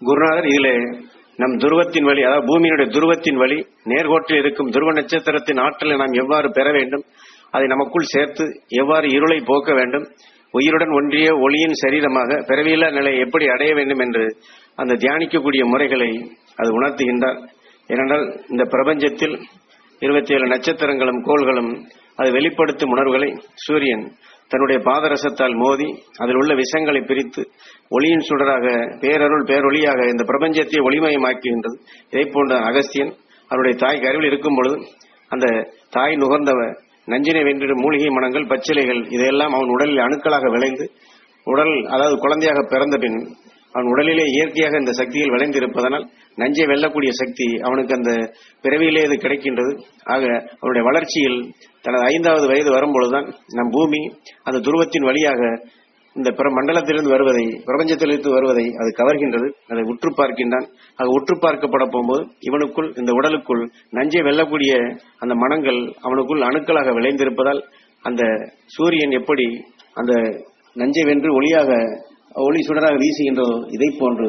குருநாதர் இதிலே நம் துருவத்தின் வழி அதாவது பூமியினுடைய துருவத்தின் வழி நேர்கோட்டில் இருக்கும் துருவ நட்சத்திரத்தின் ஆற்றலை நாம் எவ்வாறு பெற வேண்டும் அதை நமக்குள் சேர்த்து எவ்வாறு இருளை போக்க வேண்டும் உயிருடன் ஒன்றிய ஒளியின் சரீரமாக பிறவியில்லா நிலையை எப்படி அடைய வேண்டும் என்று அந்த தியானிக்கக்கூடிய முறைகளை அது உணர்த்துகின்றார் ஏனென்றால் இந்த பிரபஞ்சத்தில் இருபத்தி ஏழு நட்சத்திரங்களும் கோள்களும் அது வெளிப்படுத்தும் உணர்வுகளை சூரியன் தன்னுடைய பாதரசத்தால் மோதி அதில் உள்ள விஷங்களை பிரித்து ஒளியின் சுடராக பேரருள் பேரொளியாக இந்த பிரபஞ்சத்தை ஒளிமயமாக்குகின்றது இதை போன்ற அகஸ்தியன் அவருடைய தாய் கருவில் இருக்கும் பொழுது அந்த தாய் நுகர்ந்தவ நஞ்சினை வென்றிடும் மூலிகை மனங்கள் பச்சிலைகள் இதையெல்லாம் அவன் உடலில் அணுக்களாக விளைந்து உடல் அதாவது குழந்தையாக பிறந்த பின் அவன் உடலிலே இயற்கையாக இந்த சக்திகள் விளைந்திருப்பதனால் நஞ்சை வெல்லக்கூடிய சக்தி அவனுக்கு அந்த பிறவியிலே இது கிடைக்கின்றது ஆக அவனுடைய வளர்ச்சியில் தனது ஐந்தாவது வயது வரும்பொழுதுதான் நம் பூமி அந்த துருவத்தின் வழியாக இந்த பிற மண்டலத்திலிருந்து வருவதை பிரபஞ்சத்திலிருந்து வருவதை அது கவர்கின்றது அதை உற்று பார்க்கின்றான் அது உற்று பார்க்கப்பட போகும்போது இவனுக்குள் இந்த உடலுக்குள் நஞ்சை வெல்லக்கூடிய அந்த மனங்கள் அவனுக்குள் அணுக்களாக விளைந்திருப்பதால் அந்த சூரியன் எப்படி அந்த நஞ்சை வென்று ஒளியாக ஒளி சுடராக வீசுகின்றதோ இதை போன்று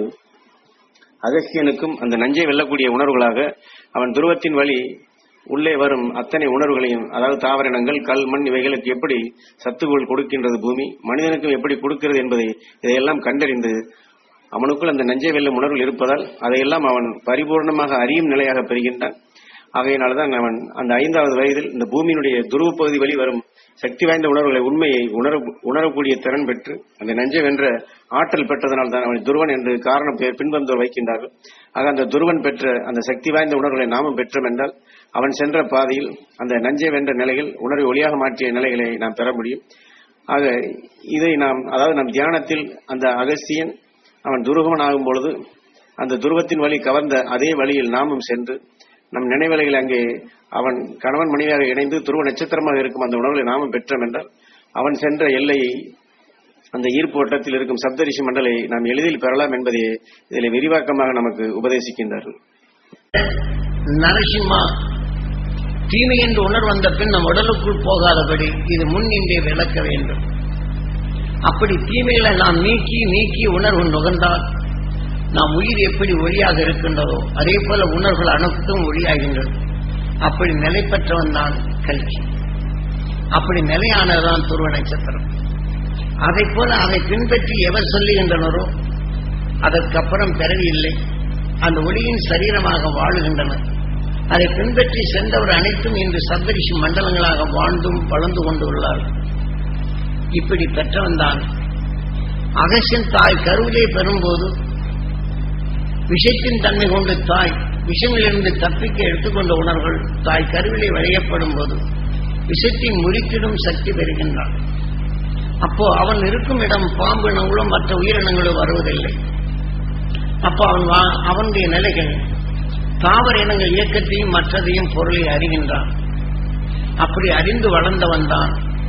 அகஸ்தியனுக்கும் அந்த நஞ்சை வெல்லக்கூடிய உணர்வுகளாக அவன் துருவத்தின் வழி உள்ளே வரும் அத்தனை உணர்வுகளையும் அதாவது தாவரினங்கள் கல் மண் இவைகளுக்கு எப்படி சத்துக்கள் கொடுக்கின்றது பூமி மனிதனுக்கும் எப்படி கொடுக்கிறது என்பதை இதையெல்லாம் கண்டறிந்து அவனுக்குள் அந்த நஞ்சை வெல்லும் உணர்வுகள் இருப்பதால் அதையெல்லாம் அவன் பரிபூர்ணமாக அறியும் நிலையாக பெறுகின்றான் ஆகையினால்தான் அவன் அந்த ஐந்தாவது வயதில் இந்த பூமியினுடைய துருவ பகுதி வழி வரும் சக்தி வாய்ந்த உணர்வுகளை உண்மையை உணர உணரக்கூடிய திறன் பெற்று அந்த நஞ்சை வென்ற ஆற்றல் பெற்றதனால் தான் அவன் துருவன் என்று காரணம் பெயர் பின்வந்தோர் வைக்கின்றார்கள் ஆக அந்த துருவன் பெற்ற அந்த சக்தி வாய்ந்த உணர்வுகளை நாமும் பெற்றோம் என்றால் அவன் சென்ற பாதையில் அந்த நஞ்சை வென்ற நிலையில் உணர்வை ஒளியாக மாற்றிய நிலைகளை நாம் பெற முடியும் ஆக இதை நாம் அதாவது நம் தியானத்தில் அந்த அகஸ்தியன் அவன் துருவன் ஆகும் பொழுது அந்த துருவத்தின் வழி கவர்ந்த அதே வழியில் நாமும் சென்று நம் நினைவலைகள் அங்கே அவன் கணவன் மனைவியாக இணைந்து துருவ நட்சத்திரமாக இருக்கும் அந்த உணர்வுகளை நாமும் பெற்றோம் என்றால் அவன் சென்ற எல்லையை அந்த ஈர்ப்பு வட்டத்தில் இருக்கும் சப்தரிஷி மண்டலை நாம் எளிதில் பெறலாம் என்பதை இதில் விரிவாக்கமாக நமக்கு உபதேசிக்கின்றார்கள் நரசிம்மா தீமை என்று உணர்வு வந்த பின் நம் உடலுக்குள் போகாதபடி இது முன் நின்றே விளக்க வேண்டும் அப்படி தீமைகளை நாம் நீக்கி நீக்கி உணர்வு நுகர்ந்தால் நாம் உயிர் எப்படி ஒளியாக இருக்கின்றதோ அதே போல உணர்வுகள் அனைத்தும் ஒளியாகின்றது அப்படி நிலை பெற்றவன் தான் கல்வி அப்படி நிலையானதுதான் துருவ நட்சத்திரம் அதை போல அதை பின்பற்றி எவர் சொல்லுகின்றனரோ அதற்கப்புறம் பிறவி இல்லை அந்த ஒளியின் சரீரமாக வாழுகின்றனர் அதை பின்பற்றி சென்றவர் அனைத்தும் இன்று சப்தரிஷி மண்டலங்களாக வாழ்ந்தும் வளர்ந்து கொண்டுள்ளார்கள் இப்படி பெற்றவன் தான் அகசின் தாய் கருவிலே பெறும்போது விஷத்தின் தன்மை கொண்டு தாய் விஷமிலிருந்து தப்பிக்க எடுத்துக்கொண்ட உணர்வுகள் தாய் கருவிலே வரையப்படும் போது விஷத்தை முறித்திடும் சக்தி பெறுகின்றான் அப்போ அவன் இருக்கும் இடம் பாம்பு இனங்களும் மற்ற உயிரினங்களும் வருவதில்லை அப்போ அவன் வா- அவனுடைய நிலைகள் தாவர இனங்கள் இயக்கத்தையும் மற்றதையும் பொருளை அறிகின்றான் அப்படி அறிந்து வளர்ந்தவன் தான்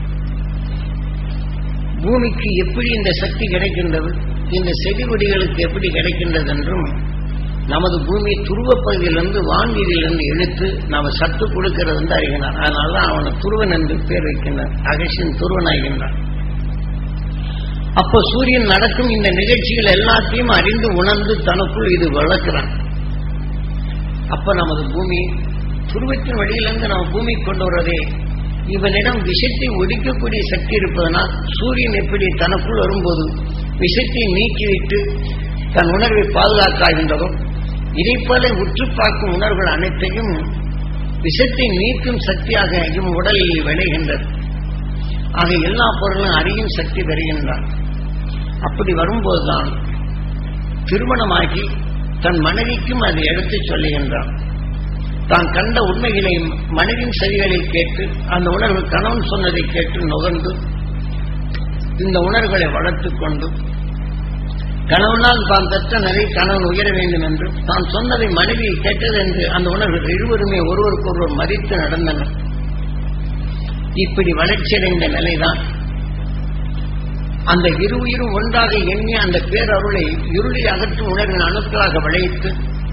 பூமிக்கு எப்படி இந்த சக்தி கிடைக்கின்றது இந்த செடிகொடிகளுக்கு எப்படி கிடைக்கின்றது என்றும் நமது பூமி துருவ பகுதியிலிருந்து வான்வீதியிலிருந்து இழுத்து நாம சத்து கொடுக்கிறது என்று அறிகின்றான் அதனாலதான் அவனை துருவன் என்று பேர் வைக்கின்றான் அகசின் துருவனாகின்றான் அப்போ சூரியன் நடக்கும் இந்த நிகழ்ச்சிகள் எல்லாத்தையும் அறிந்து உணர்ந்து தனக்குள் இது வளர்க்கிறான் அப்ப நமது பூமி துருவத்தின் வழியிலிருந்து நம்ம பூமி கொண்டு வருவதே இவனிடம் விஷத்தை ஒழிக்கக்கூடிய சக்தி இருப்பதனால் சூரியன் எப்படி தனக்குள் வரும்போது விஷத்தை நீக்கிவிட்டு தன் உணர்வை பாதுகாக்காகின்றதோ இதை போல உற்று பார்க்கும் உணர்வுகள் அனைத்தையும் விஷத்தை நீக்கும் சக்தியாக இவன் உடலில் விளைகின்றது ஆக எல்லா பொருளும் அறியும் சக்தி பெறுகின்றான் அப்படி வரும்போதுதான் திருமணமாகி தன் மனைவிக்கும் அதை எடுத்துச் சொல்லுகின்றான் தான் கண்ட உண்மைகளை மனைவின் செவிகளில் கேட்டு அந்த உணர்வு கணவன் சொன்னதை கேட்டு நுகர்ந்து இந்த உணர்வுகளை வளர்த்துக் கொண்டு கணவனால் தான் பெற்ற நிலை கணவன் உயர வேண்டும் என்று தான் சொன்னதை மனைவி கேட்டது என்று அந்த உணர்வுகள் இருவருமே ஒருவருக்கொருவர் மதித்து நடந்தனர் இப்படி வளர்ச்சியடைந்த நிலைதான் அந்த இரு உயிரும் ஒன்றாக எண்ணி அந்த பேரருளை இருளை அகற்றும் உணர்வின் அணுக்களாக விளைவித்து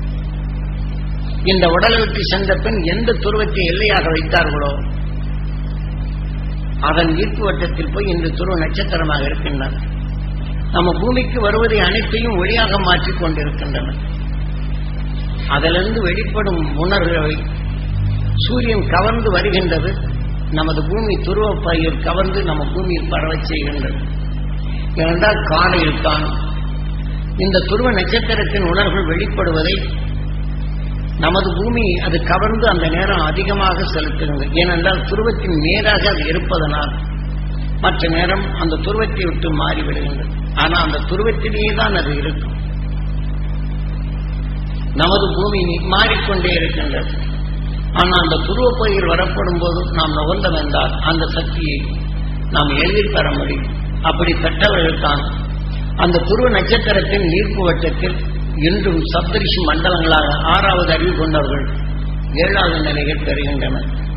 இந்த உடலை விட்டு சென்ற பின் எந்த துருவத்தை எல்லையாக வைத்தார்களோ அதன் ஈர்ப்பு வட்டத்தில் போய் இந்த துருவ நட்சத்திரமாக இருக்கின்றன நம்ம பூமிக்கு வருவதை அனைத்தையும் ஒளியாக மாற்றிக் கொண்டிருக்கின்றன அதிலிருந்து வெளிப்படும் உணர்வுகளை சூரியன் கவர்ந்து வருகின்றது நமது பூமி துருவ பயிர் கவர்ந்து நம்ம பூமியில் பரவச் செய்கின்றது ஏனென்றால் காலையில் தான் இந்த துருவ நட்சத்திரத்தின் உணர்வுகள் வெளிப்படுவதை நமது பூமி அது கவர்ந்து அந்த நேரம் அதிகமாக செலுத்துகிறது ஏனென்றால் துருவத்தின் நேராக அது இருப்பதனால் மற்ற நேரம் அந்த துருவத்தை விட்டு மாறிவிடுகின்றது ஆனால் அந்த துருவத்திலேயே தான் அது இருக்கும் நமது பூமி மாறிக்கொண்டே இருக்கின்றது ஆனால் அந்த துருவ பயிர் வரப்படும் போது நாம் நுகர்ந்தோம் என்றால் அந்த சக்தியை நாம் எளிதில் பெற முடியும் அப்படி பெற்றவர்கள் தான் அந்த துருவ நட்சத்திரத்தின் ஈர்ப்பு வட்டத்தில் இன்றும் சப்தரிஷி மண்டலங்களாக ஆறாவது அறிவு கொண்டவர்கள் ஏழாவது நிலைகள் பெறுகின்றன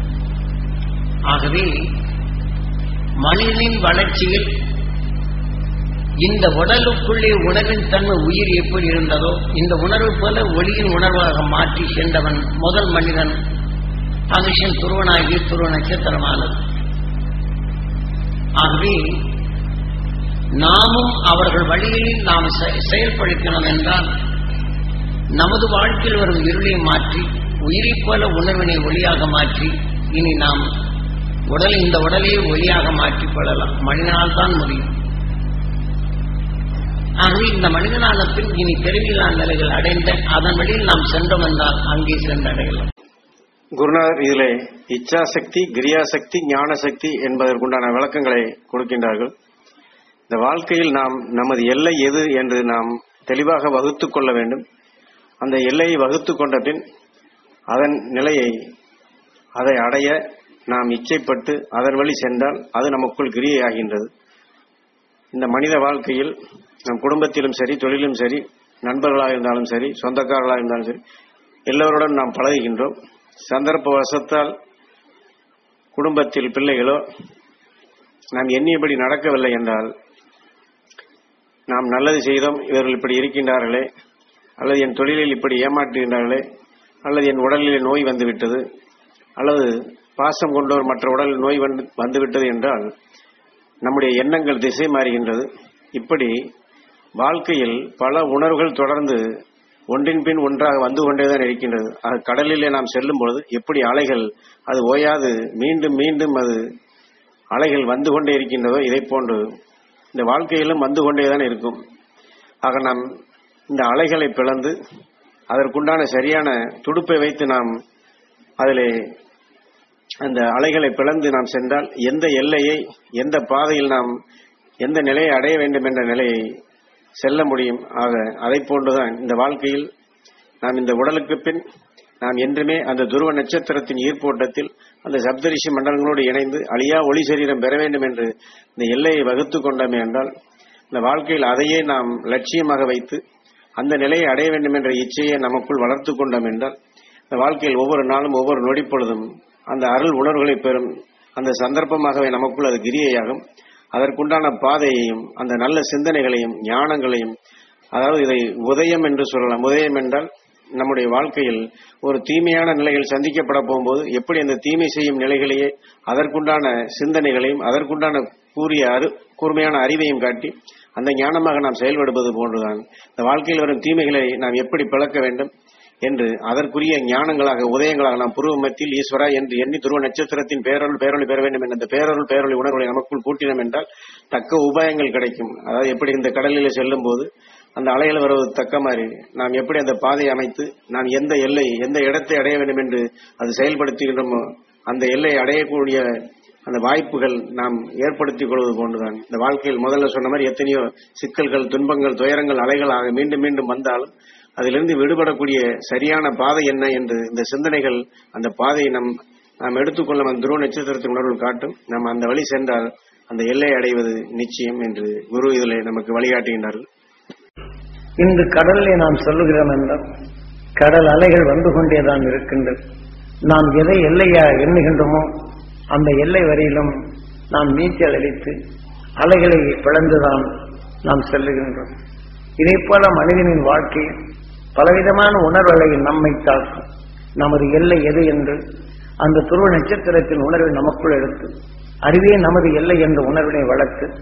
ஆகவே மனிதனின் வளர்ச்சியில் இந்த உடலுக்குள்ளே உணர்வின் தன்மை உயிர் எப்படி இருந்ததோ இந்த உணர்வு போல ஒளியின் உணர்வாக மாற்றி சென்றவன் முதல் மனிதன் மனுஷன் துருவனாகி துருவ நட்சத்திரமானது ஆகவே நாமும் அவர்கள் வழியில் நாம் செ- செயல்படுத்தினோம் என்றால் நமது வாழ்க்கையில் வரும் இருளை மாற்றி உயிரைப் போல உணர்வினை ஒளியாக மாற்றி இனி நாம் உடல் இந்த உடலையே ஒளியாக மாற்றிக் கொள்ளலாம் மனிதனால் தான் முடியும் ஆகவே இந்த மனிதனான பின் இனி பிறவியில்லா நிலைகள் அடைந்த அதன் வழியில் நாம் சென்றோம் என்றால் அங்கே சென்றடையலாம் குருநாதர் இதிலே இச்சாசக்தி கிரியாசக்தி ஞானசக்தி என்பதற்குண்டான விளக்கங்களை கொடுக்கின்றார்கள் இந்த வாழ்க்கையில் நாம் நமது எல்லை எது என்று நாம் தெளிவாக வகுத்துக் கொள்ள வேண்டும் அந்த எல்லையை வகுத்துக் கொண்ட பின் அதன் நிலையை அதை அடைய நாம் இச்சைப்பட்டு அதன் வழி சென்றால் அது நமக்குள் கிரியையாகின்றது இந்த மனித வாழ்க்கையில் நம் குடும்பத்திலும் சரி தொழிலும் சரி நண்பர்களாக இருந்தாலும் சரி சொந்தக்காரர்களாக இருந்தாலும் சரி எல்லோருடன் நாம் பழகுகின்றோம் சந்தர்ப்ப வசத்தால் குடும்பத்தில் பிள்ளைகளோ நாம் எண்ணியபடி நடக்கவில்லை என்றால் நாம் நல்லது செய்தோம் இவர்கள் இப்படி இருக்கின்றார்களே அல்லது என் தொழிலில் இப்படி ஏமாற்றுகின்றார்களே அல்லது என் உடலில் நோய் வந்துவிட்டது அல்லது பாசம் கொண்டோர் மற்ற உடலில் நோய் வந்து வந்துவிட்டது என்றால் நம்முடைய எண்ணங்கள் திசை மாறுகின்றது இப்படி வாழ்க்கையில் பல உணர்வுகள் தொடர்ந்து ஒன்றின் பின் ஒன்றாக வந்து கொண்டேதான் இருக்கின்றது அது கடலிலே நாம் செல்லும் பொழுது எப்படி அலைகள் அது ஓயாது மீண்டும் மீண்டும் அது அலைகள் வந்து கொண்டே இருக்கின்றதோ இதை போன்று இந்த வாழ்க்கையிலும் வந்து கொண்டேதான் இருக்கும் ஆக நாம் இந்த அலைகளை பிளந்து அதற்குண்டான சரியான துடுப்பை வைத்து நாம் அதிலே அந்த அலைகளை பிளந்து நாம் சென்றால் எந்த எல்லையை எந்த பாதையில் நாம் எந்த நிலையை அடைய வேண்டும் என்ற நிலையை செல்ல முடியும் ஆக அதை போன்றுதான் இந்த வாழ்க்கையில் நாம் இந்த உடலுக்கு பின் நாம் என்றுமே அந்த துருவ நட்சத்திரத்தின் ஈர்ப்போட்டத்தில் அந்த சப்தரிஷி மண்டலங்களோடு இணைந்து அழியா ஒளி சரீரம் பெற வேண்டும் என்று இந்த எல்லையை வகுத்து கொண்டோமே என்றால் இந்த வாழ்க்கையில் அதையே நாம் லட்சியமாக வைத்து அந்த நிலையை அடைய வேண்டும் என்ற இச்சையை நமக்குள் வளர்த்து கொண்டோம் என்றால் இந்த வாழ்க்கையில் ஒவ்வொரு நாளும் ஒவ்வொரு நொடி பொழுதும் அந்த அருள் உணர்வுகளை பெறும் அந்த சந்தர்ப்பமாகவே நமக்குள் அது கிரியையாகும் அதற்குண்டான பாதையையும் அந்த நல்ல சிந்தனைகளையும் ஞானங்களையும் அதாவது இதை உதயம் என்று சொல்லலாம் உதயம் என்றால் நம்முடைய வாழ்க்கையில் ஒரு தீமையான நிலைகள் சந்திக்கப்பட போகும்போது எப்படி அந்த தீமை செய்யும் நிலைகளையே அதற்குண்டான சிந்தனைகளையும் அதற்குண்டான கூறிய அரு கூர்மையான அறிவையும் காட்டி அந்த ஞானமாக நாம் செயல்படுவது போன்றுதான் இந்த வாழ்க்கையில் வரும் தீமைகளை நாம் எப்படி பிளக்க வேண்டும் என்று அதற்குரிய ஞானங்களாக உதயங்களாக நாம் புருவ மத்தியில் ஈஸ்வரா என்று எண்ணி துருவ நட்சத்திரத்தின் பேரருள் பேரொளி பெற வேண்டும் என்ற அந்த பேரருள் பேரொளி உணர்வுகளை நமக்குள் கூட்டினோம் என்றால் தக்க உபாயங்கள் கிடைக்கும் அதாவது எப்படி இந்த கடலிலே செல்லும் போது அந்த அலைகள் வருவது தக்க மாதிரி நாம் எப்படி அந்த பாதையை அமைத்து நாம் எந்த எல்லை எந்த இடத்தை அடைய வேண்டும் என்று அது செயல்படுத்துகின்றோமோ அந்த எல்லையை அடையக்கூடிய அந்த வாய்ப்புகள் நாம் ஏற்படுத்திக் கொள்வது போன்றுதான் இந்த வாழ்க்கையில் முதல்ல சொன்ன மாதிரி எத்தனையோ சிக்கல்கள் துன்பங்கள் துயரங்கள் அலைகளாக மீண்டும் மீண்டும் வந்தாலும் அதிலிருந்து விடுபடக்கூடிய சரியான பாதை என்ன என்று இந்த சிந்தனைகள் அந்த பாதையை நம் நாம் எடுத்துக்கொள்ளும் அந்த துருவ நட்சத்திரத்தின் உணர்வு காட்டும் நாம் அந்த வழி சென்றால் அந்த எல்லை அடைவது நிச்சயம் என்று குரு இதில் நமக்கு வழிகாட்டுகின்றார்கள் இன்று கடலிலே நாம் சொல்லுகிறோம் என்றால் கடல் அலைகள் வந்து கொண்டேதான் இருக்கின்றது நாம் எதை எல்லையா எண்ணுகின்றோமோ அந்த எல்லை வரையிலும் நாம் நீச்சல் அடித்து அலைகளை பிளந்துதான் நாம் செல்லுகின்றோம் இதே போல மனிதனின் வாழ்க்கையில் பலவிதமான உணர்வுகளை நம்மை தாக்கும் நமது எல்லை எது என்று அந்த துருவ நட்சத்திரத்தின் உணர்வை நமக்குள் எடுத்து அறிவே நமது எல்லை என்ற உணர்வினை வளர்த்து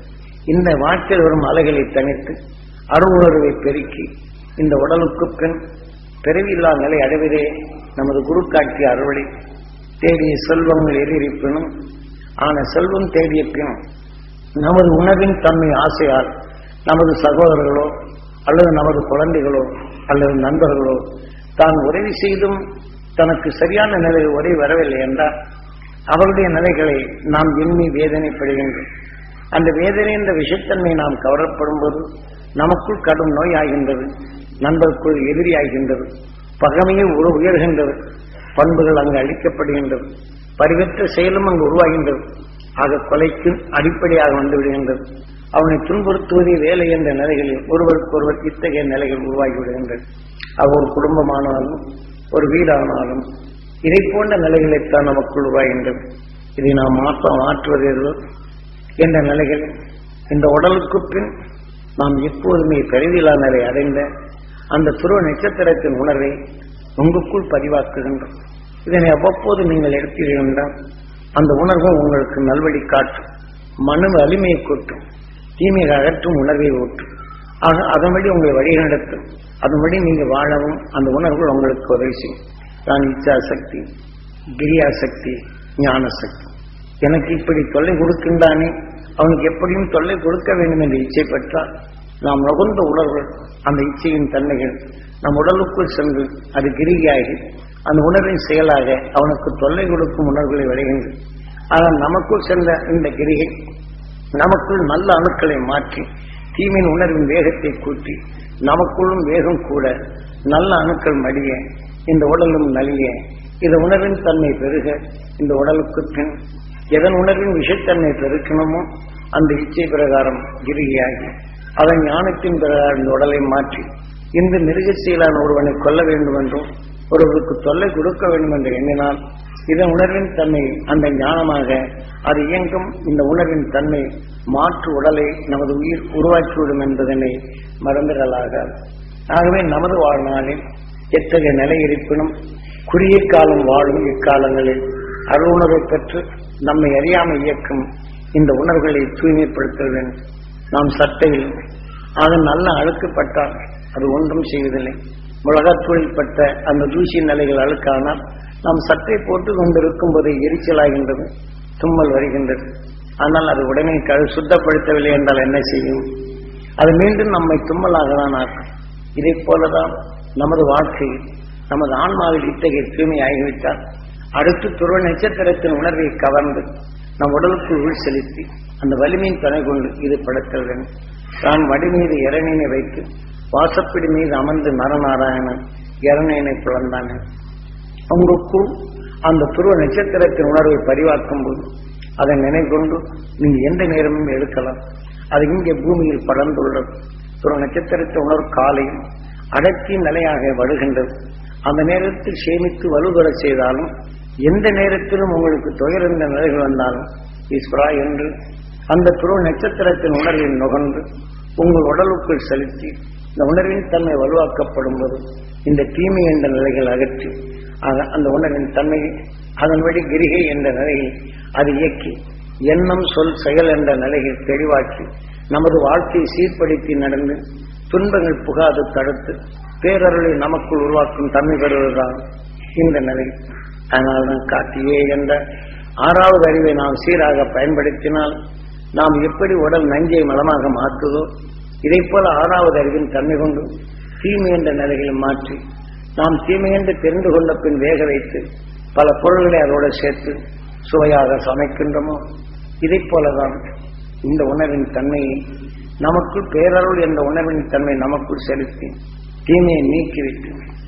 இந்த வாழ்க்கையில் வரும் அலைகளை தனித்து அருவுணர்வை பெருக்கி இந்த உடலுக்கு பின் பிறவில்லா நிலை அடைவதே நமது குரு காட்டிய அறுவடை தேடிய செல்வங்கள் எதிரிப்பினும் ஆன செல்வம் தேடிய பின் நமது உணவின் தன்மை ஆசையால் நமது சகோதரர்களோ அல்லது நமது குழந்தைகளோ அல்லது நண்பர்களோ தான் உதவி செய்தும் தனக்கு சரியான நிலையில் உதவி வரவில்லை என்றால் அவருடைய நிலைகளை நாம் எண்ணி வேதனைப்படுகின்றோம் அந்த வேதனை என்ற விஷத்தன்மை நாம் கவரப்படும் போது நமக்குள் கடும் நோய் ஆகின்றது நண்பருக்குள் எதிரி ஆகின்றது பகமையும் உரு உயர்கின்றது பண்புகள் அங்கு அளிக்கப்படுகின்றது பரிவற்ற செயலும் அங்கு உருவாகின்றது ஆக கொலைக்கு அடிப்படையாக வந்து விடுகின்றது அவனை துன்புறுத்துவதே வேலை என்ற நிலைகளில் ஒருவருக்கொருவர் இத்தகைய நிலைகள் உருவாகி விடுகின்றது அது ஒரு குடும்பமானாலும் ஒரு வீடானாலும் இதை போன்ற நிலைகளைத்தான் நமக்குள் உருவாகின்றது இதை நாம் மாற்ற மாற்றுவதோ என்ற நிலைகள் இந்த உடலுக்கு பின் நாம் எப்போதுமே கருவிலா நிலை அடைந்த அந்த துருவ நட்சத்திரத்தின் உணர்வை உங்களுக்குள் பதிவாக்குகின்றோம் இதனை அவ்வப்போது நீங்கள் எடுத்தீர்கள் அந்த உணர்வு உங்களுக்கு நல்வழி காட்டும் மனு வலிமையை கொட்டும் தீமையை அகற்றும் உணர்வை ஊட்டும் ஆக அதன்படி உங்களை வழி நடத்தும் அதன்படி நீங்கள் வாழவும் அந்த உணர்வுகள் உங்களுக்கு உதவி செய்யும் தான் இச்சா சக்தி கிரியா சக்தி ஞான சக்தி எனக்கு இப்படி தொல்லை கொடுக்கின்றானே அவனுக்கு எப்படியும் தொல்லை கொடுக்க வேண்டும் என்று இச்சை பெற்றால் நாம் நுகர்ந்த உணர்வுகள் அந்த இச்சையின் தன்மைகள் நம் உடலுக்குள் சென்று அது கிரியாகி அந்த உணர்வின் செயலாக அவனுக்கு தொல்லை கொடுக்கும் உணர்வுகளை விளைகின்றது ஆனால் நமக்குள் சென்ற இந்த கிரிகை நமக்குள் நல்ல அணுக்களை மாற்றி தீமையின் உணர்வின் வேகத்தை கூட்டி நமக்குள்ளும் வேகம் கூட நல்ல அணுக்கள் மடிய இந்த உடலும் நலிய இந்த உணர்வின் தன்மை பெருக இந்த உடலுக்கு பின் எதன் உணர்வின் விஷத்தன்மை பெருக்கணுமோ அந்த இச்சை பிரகாரம் கிரிகையாகி அதன் ஞானத்தின் பிரகாரம் இந்த உடலை மாற்றி இந்த மிருக செயலான ஒருவனை கொல்ல வேண்டும் என்றும் ஒருவருக்கு தொல்லை கொடுக்க வேண்டும் என்று எண்ணினால் இதன் உணர்வின் தன்மை அந்த ஞானமாக அது இயங்கும் இந்த உணர்வின் தன்மை மாற்று உடலை நமது உயிர் உருவாக்கிவிடும் என்பதனை மறந்துடலாக ஆகவே நமது வாழ்நாளில் எத்தகைய நிலை இருப்பினும் குறுகிய காலம் வாழும் இக்காலங்களில் அருணர்வை பெற்று நம்மை அறியாமல் இயக்கும் இந்த உணர்வுகளை தூய்மைப்படுத்த வேண்டும் நாம் சட்டையில் அது நல்ல அழுக்கப்பட்டால் அது ஒன்றும் செய்வதில்லை உலகத்தொழில் பட்ட அந்த தூசி நிலைகள் அழுக்கானால் நாம் சட்டை போட்டு கொண்டிருக்கும் போது எரிச்சலாகின்றது தும்மல் வருகின்றது ஆனால் அது உடனே கழு சுத்தப்படுத்தவில்லை என்றால் என்ன செய்யும் அது மீண்டும் நம்மை தும்மலாக தான் ஆக்கும் இதை போலதான் நமது வாழ்க்கையில் நமது ஆன்மாவில் இத்தகைய தூய்மை ஆகிவிட்டால் அடுத்து துருவ நட்சத்திரத்தின் உணர்வை கவர்ந்து நம் உடலுக்குள் உள் செலுத்தி அந்த வலிமையின் துணை கொண்டு இது படுத்தல் வேண்டும் தான் வடி மீது இரணீனை வைத்து வாசப்பிடி மீது அமர்ந்து நரநாராயணன் இரணீனை பிளந்தான் உங்களுக்குள் அந்த துருவ நட்சத்திரத்தின் உணர்வை பரிவாக்கும் போது அதை நினைக்கொண்டு நீங்க எந்த நேரமும் எடுக்கலாம் அது இங்கே பூமியில் படர்ந்துள்ளது துருவ நட்சத்திரத்தின் உணர்வு காலையும் அடக்கி நிலையாக வருகின்றது அந்த நேரத்தில் சேமித்து வலுபெற செய்தாலும் எந்த நேரத்திலும் உங்களுக்கு துயர்ந்த நிலைகள் வந்தாலும் ஈஸ்வரா என்று அந்த துருவ நட்சத்திரத்தின் உணர்வில் நுகர்ந்து உங்கள் உடலுக்குள் செலுத்தி இந்த உணர்வின் தன்மை வலுவாக்கப்படும் போது இந்த தீமை என்ற நிலைகள் அகற்றி ஆக அந்த உணர்வின் தன்மையை அதன்படி கிரிகை என்ற நிலையில் அது இயக்கி எண்ணம் சொல் செயல் என்ற நிலையில் தெளிவாக்கி நமது வாழ்க்கையை சீர்படுத்தி நடந்து துன்பங்கள் புகாது தடுத்து பேரருளை நமக்குள் உருவாக்கும் தன்மை பெறுவதுதான் இந்த நிலை அதனால்தான் காட்டியே என்ற ஆறாவது அறிவை நாம் சீராக பயன்படுத்தினால் நாம் எப்படி உடல் நஞ்சை மலமாக மாற்றுதோ இதை போல ஆறாவது அறிவின் தன்மை கொண்டு தீமை என்ற நிலைகளை மாற்றி நாம் தீமை என்று தெரிந்து கொண்ட பின் வேக வைத்து பல பொருள்களை அதோடு சேர்த்து சுவையாக சமைக்கின்றோமோ இதை போலதான் இந்த உணர்வின் தன்மையை நமக்குள் பேரருள் என்ற உணர்வின் தன்மை நமக்குள் செலுத்தி தீமையை நீக்கிவிட்டு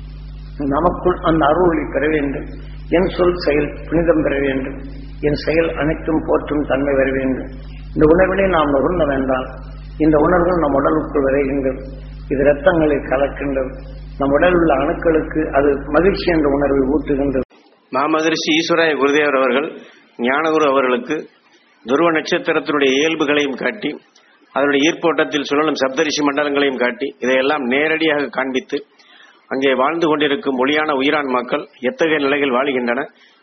நமக்குள் அந்த அருளை பெற வேண்டும் என் சொல் செயல் புனிதம் பெற வேண்டும் என் செயல் அனைத்தும் போற்றும் தன்மை வர வேண்டும் இந்த உணர்வினை நாம் நுகர்ந்த வேண்டாம் இந்த உணர்வுகள் நம் உடலுக்குள் விரைகின்றது இது இரத்தங்களை கலக்கின்றது நம் உடலில் உள்ள அணுக்களுக்கு அது மகிழ்ச்சி என்ற உணர்வை ஊட்டுகின்றது மாமகரிஷி ஈஸ்வராய குருதேவர் அவர்கள் ஞானகுரு அவர்களுக்கு துருவ நட்சத்திரத்தினுடைய இயல்புகளையும் காட்டி அதனுடைய ஈர்ப்போட்டத்தில் சுழலும் சப்தரிஷி மண்டலங்களையும் காட்டி இதையெல்லாம் நேரடியாக காண்பித்து அங்கே வாழ்ந்து கொண்டிருக்கும் ஒளியான உயிரான் மக்கள் எத்தகைய நிலைகள் வாழுகின்றன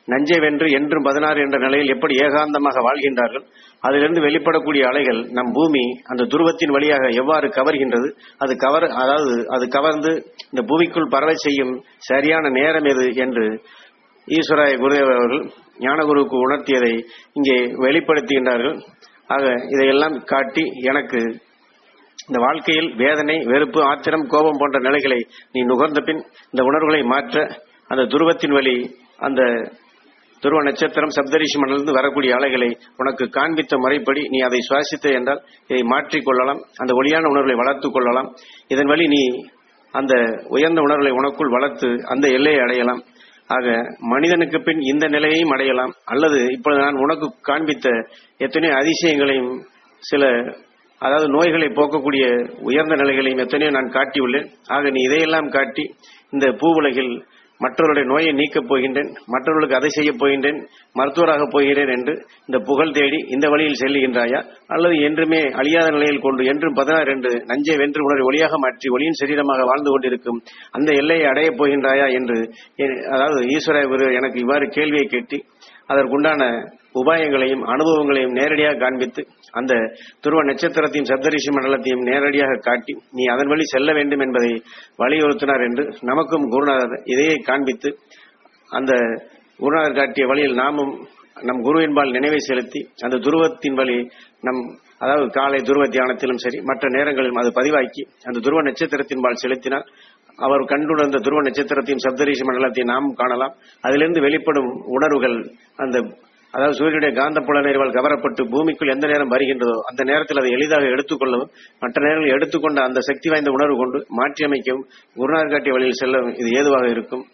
நஞ்சை வென்று என்றும் பதினாறு என்ற நிலையில் எப்படி ஏகாந்தமாக வாழ்கின்றார்கள் அதிலிருந்து வெளிப்படக்கூடிய அலைகள் நம் பூமி அந்த துருவத்தின் வழியாக எவ்வாறு கவர்கின்றது அது கவர் அதாவது அது கவர்ந்து இந்த பூமிக்குள் பரவ செய்யும் சரியான நேரம் எது என்று ஈஸ்வராய குருதேவர் அவர்கள் ஞானகுருவுக்கு உணர்த்தியதை இங்கே வெளிப்படுத்துகின்றார்கள் ஆக இதையெல்லாம் காட்டி எனக்கு இந்த வாழ்க்கையில் வேதனை வெறுப்பு ஆத்திரம் கோபம் போன்ற நிலைகளை நீ நுகர்ந்த பின் இந்த உணர்வுகளை மாற்ற அந்த துருவத்தின் வழி அந்த துருவ நட்சத்திரம் சப்தரிஷி மண்டலிருந்து வரக்கூடிய அலைகளை உனக்கு காண்பித்த முறைப்படி நீ அதை சுவாசித்த என்றால் இதை மாற்றிக் கொள்ளலாம் அந்த ஒளியான உணர்வுகளை வளர்த்துக் கொள்ளலாம் இதன் வழி நீ அந்த உயர்ந்த உணர்வுகளை உனக்குள் வளர்த்து அந்த எல்லையை அடையலாம் ஆக மனிதனுக்கு பின் இந்த நிலையையும் அடையலாம் அல்லது இப்பொழுது நான் உனக்கு காண்பித்த எத்தனையோ அதிசயங்களையும் சில அதாவது நோய்களை போக்கக்கூடிய உயர்ந்த நிலைகளையும் எத்தனையோ நான் காட்டியுள்ளேன் ஆக நீ இதையெல்லாம் காட்டி இந்த பூவுலகில் மற்றவருடைய நோயை நீக்கப் போகின்றேன் மற்றவர்களுக்கு அதை செய்யப் போகின்றேன் மருத்துவராக போகிறேன் என்று இந்த புகழ் தேடி இந்த வழியில் செல்லுகின்றாயா அல்லது என்றுமே அழியாத நிலையில் கொண்டு என்றும் பதினாறு என்று நஞ்சை வென்று உணர்வை ஒளியாக மாற்றி ஒளியின் சரீரமாக வாழ்ந்து கொண்டிருக்கும் அந்த எல்லையை அடையப் போகின்றாயா என்று எ- அதாவது ஈஸ்வர குரு எனக்கு இவ்வாறு கேள்வியை கேட்டி அதற்குண்டான உபாயங்களையும் அனுபவங்களையும் நேரடியாக காண்பித்து அந்த துருவ நட்சத்திரத்தையும் சப்தரிஷி மண்டலத்தையும் நேரடியாக காட்டி நீ அதன் வழி செல்ல வேண்டும் என்பதை வலியுறுத்தினார் என்று நமக்கும் குருநாதர் இதையே காண்பித்து அந்த குருநாதர் காட்டிய வழியில் நாமும் நம் குருவின்பால் நினைவை செலுத்தி அந்த துருவத்தின் வழி நம் அதாவது காலை துருவ தியானத்திலும் சரி மற்ற நேரங்களிலும் அது பதிவாக்கி அந்த துருவ நட்சத்திரத்தின்பால் செலுத்தினால் அவர் கண்டுணர்ந்த துருவ நட்சத்திரத்தையும் சப்தரிஷி மண்டலத்தையும் நாம் காணலாம் அதிலிருந்து வெளிப்படும் உணர்வுகள் அந்த அதாவது சூரியனுடைய காந்த புலனறிவால் கவரப்பட்டு பூமிக்குள் எந்த நேரம் வருகின்றதோ அந்த நேரத்தில் அதை எளிதாக எடுத்துக்கொள்ளவும் மற்ற நேரங்களில் எடுத்துக்கொண்ட அந்த சக்தி வாய்ந்த உணர்வு கொண்டு மாற்றியமைக்கவும் குருநாதர் காட்டிய வழியில் செல்ல இது ஏதுவாக இருக்கும்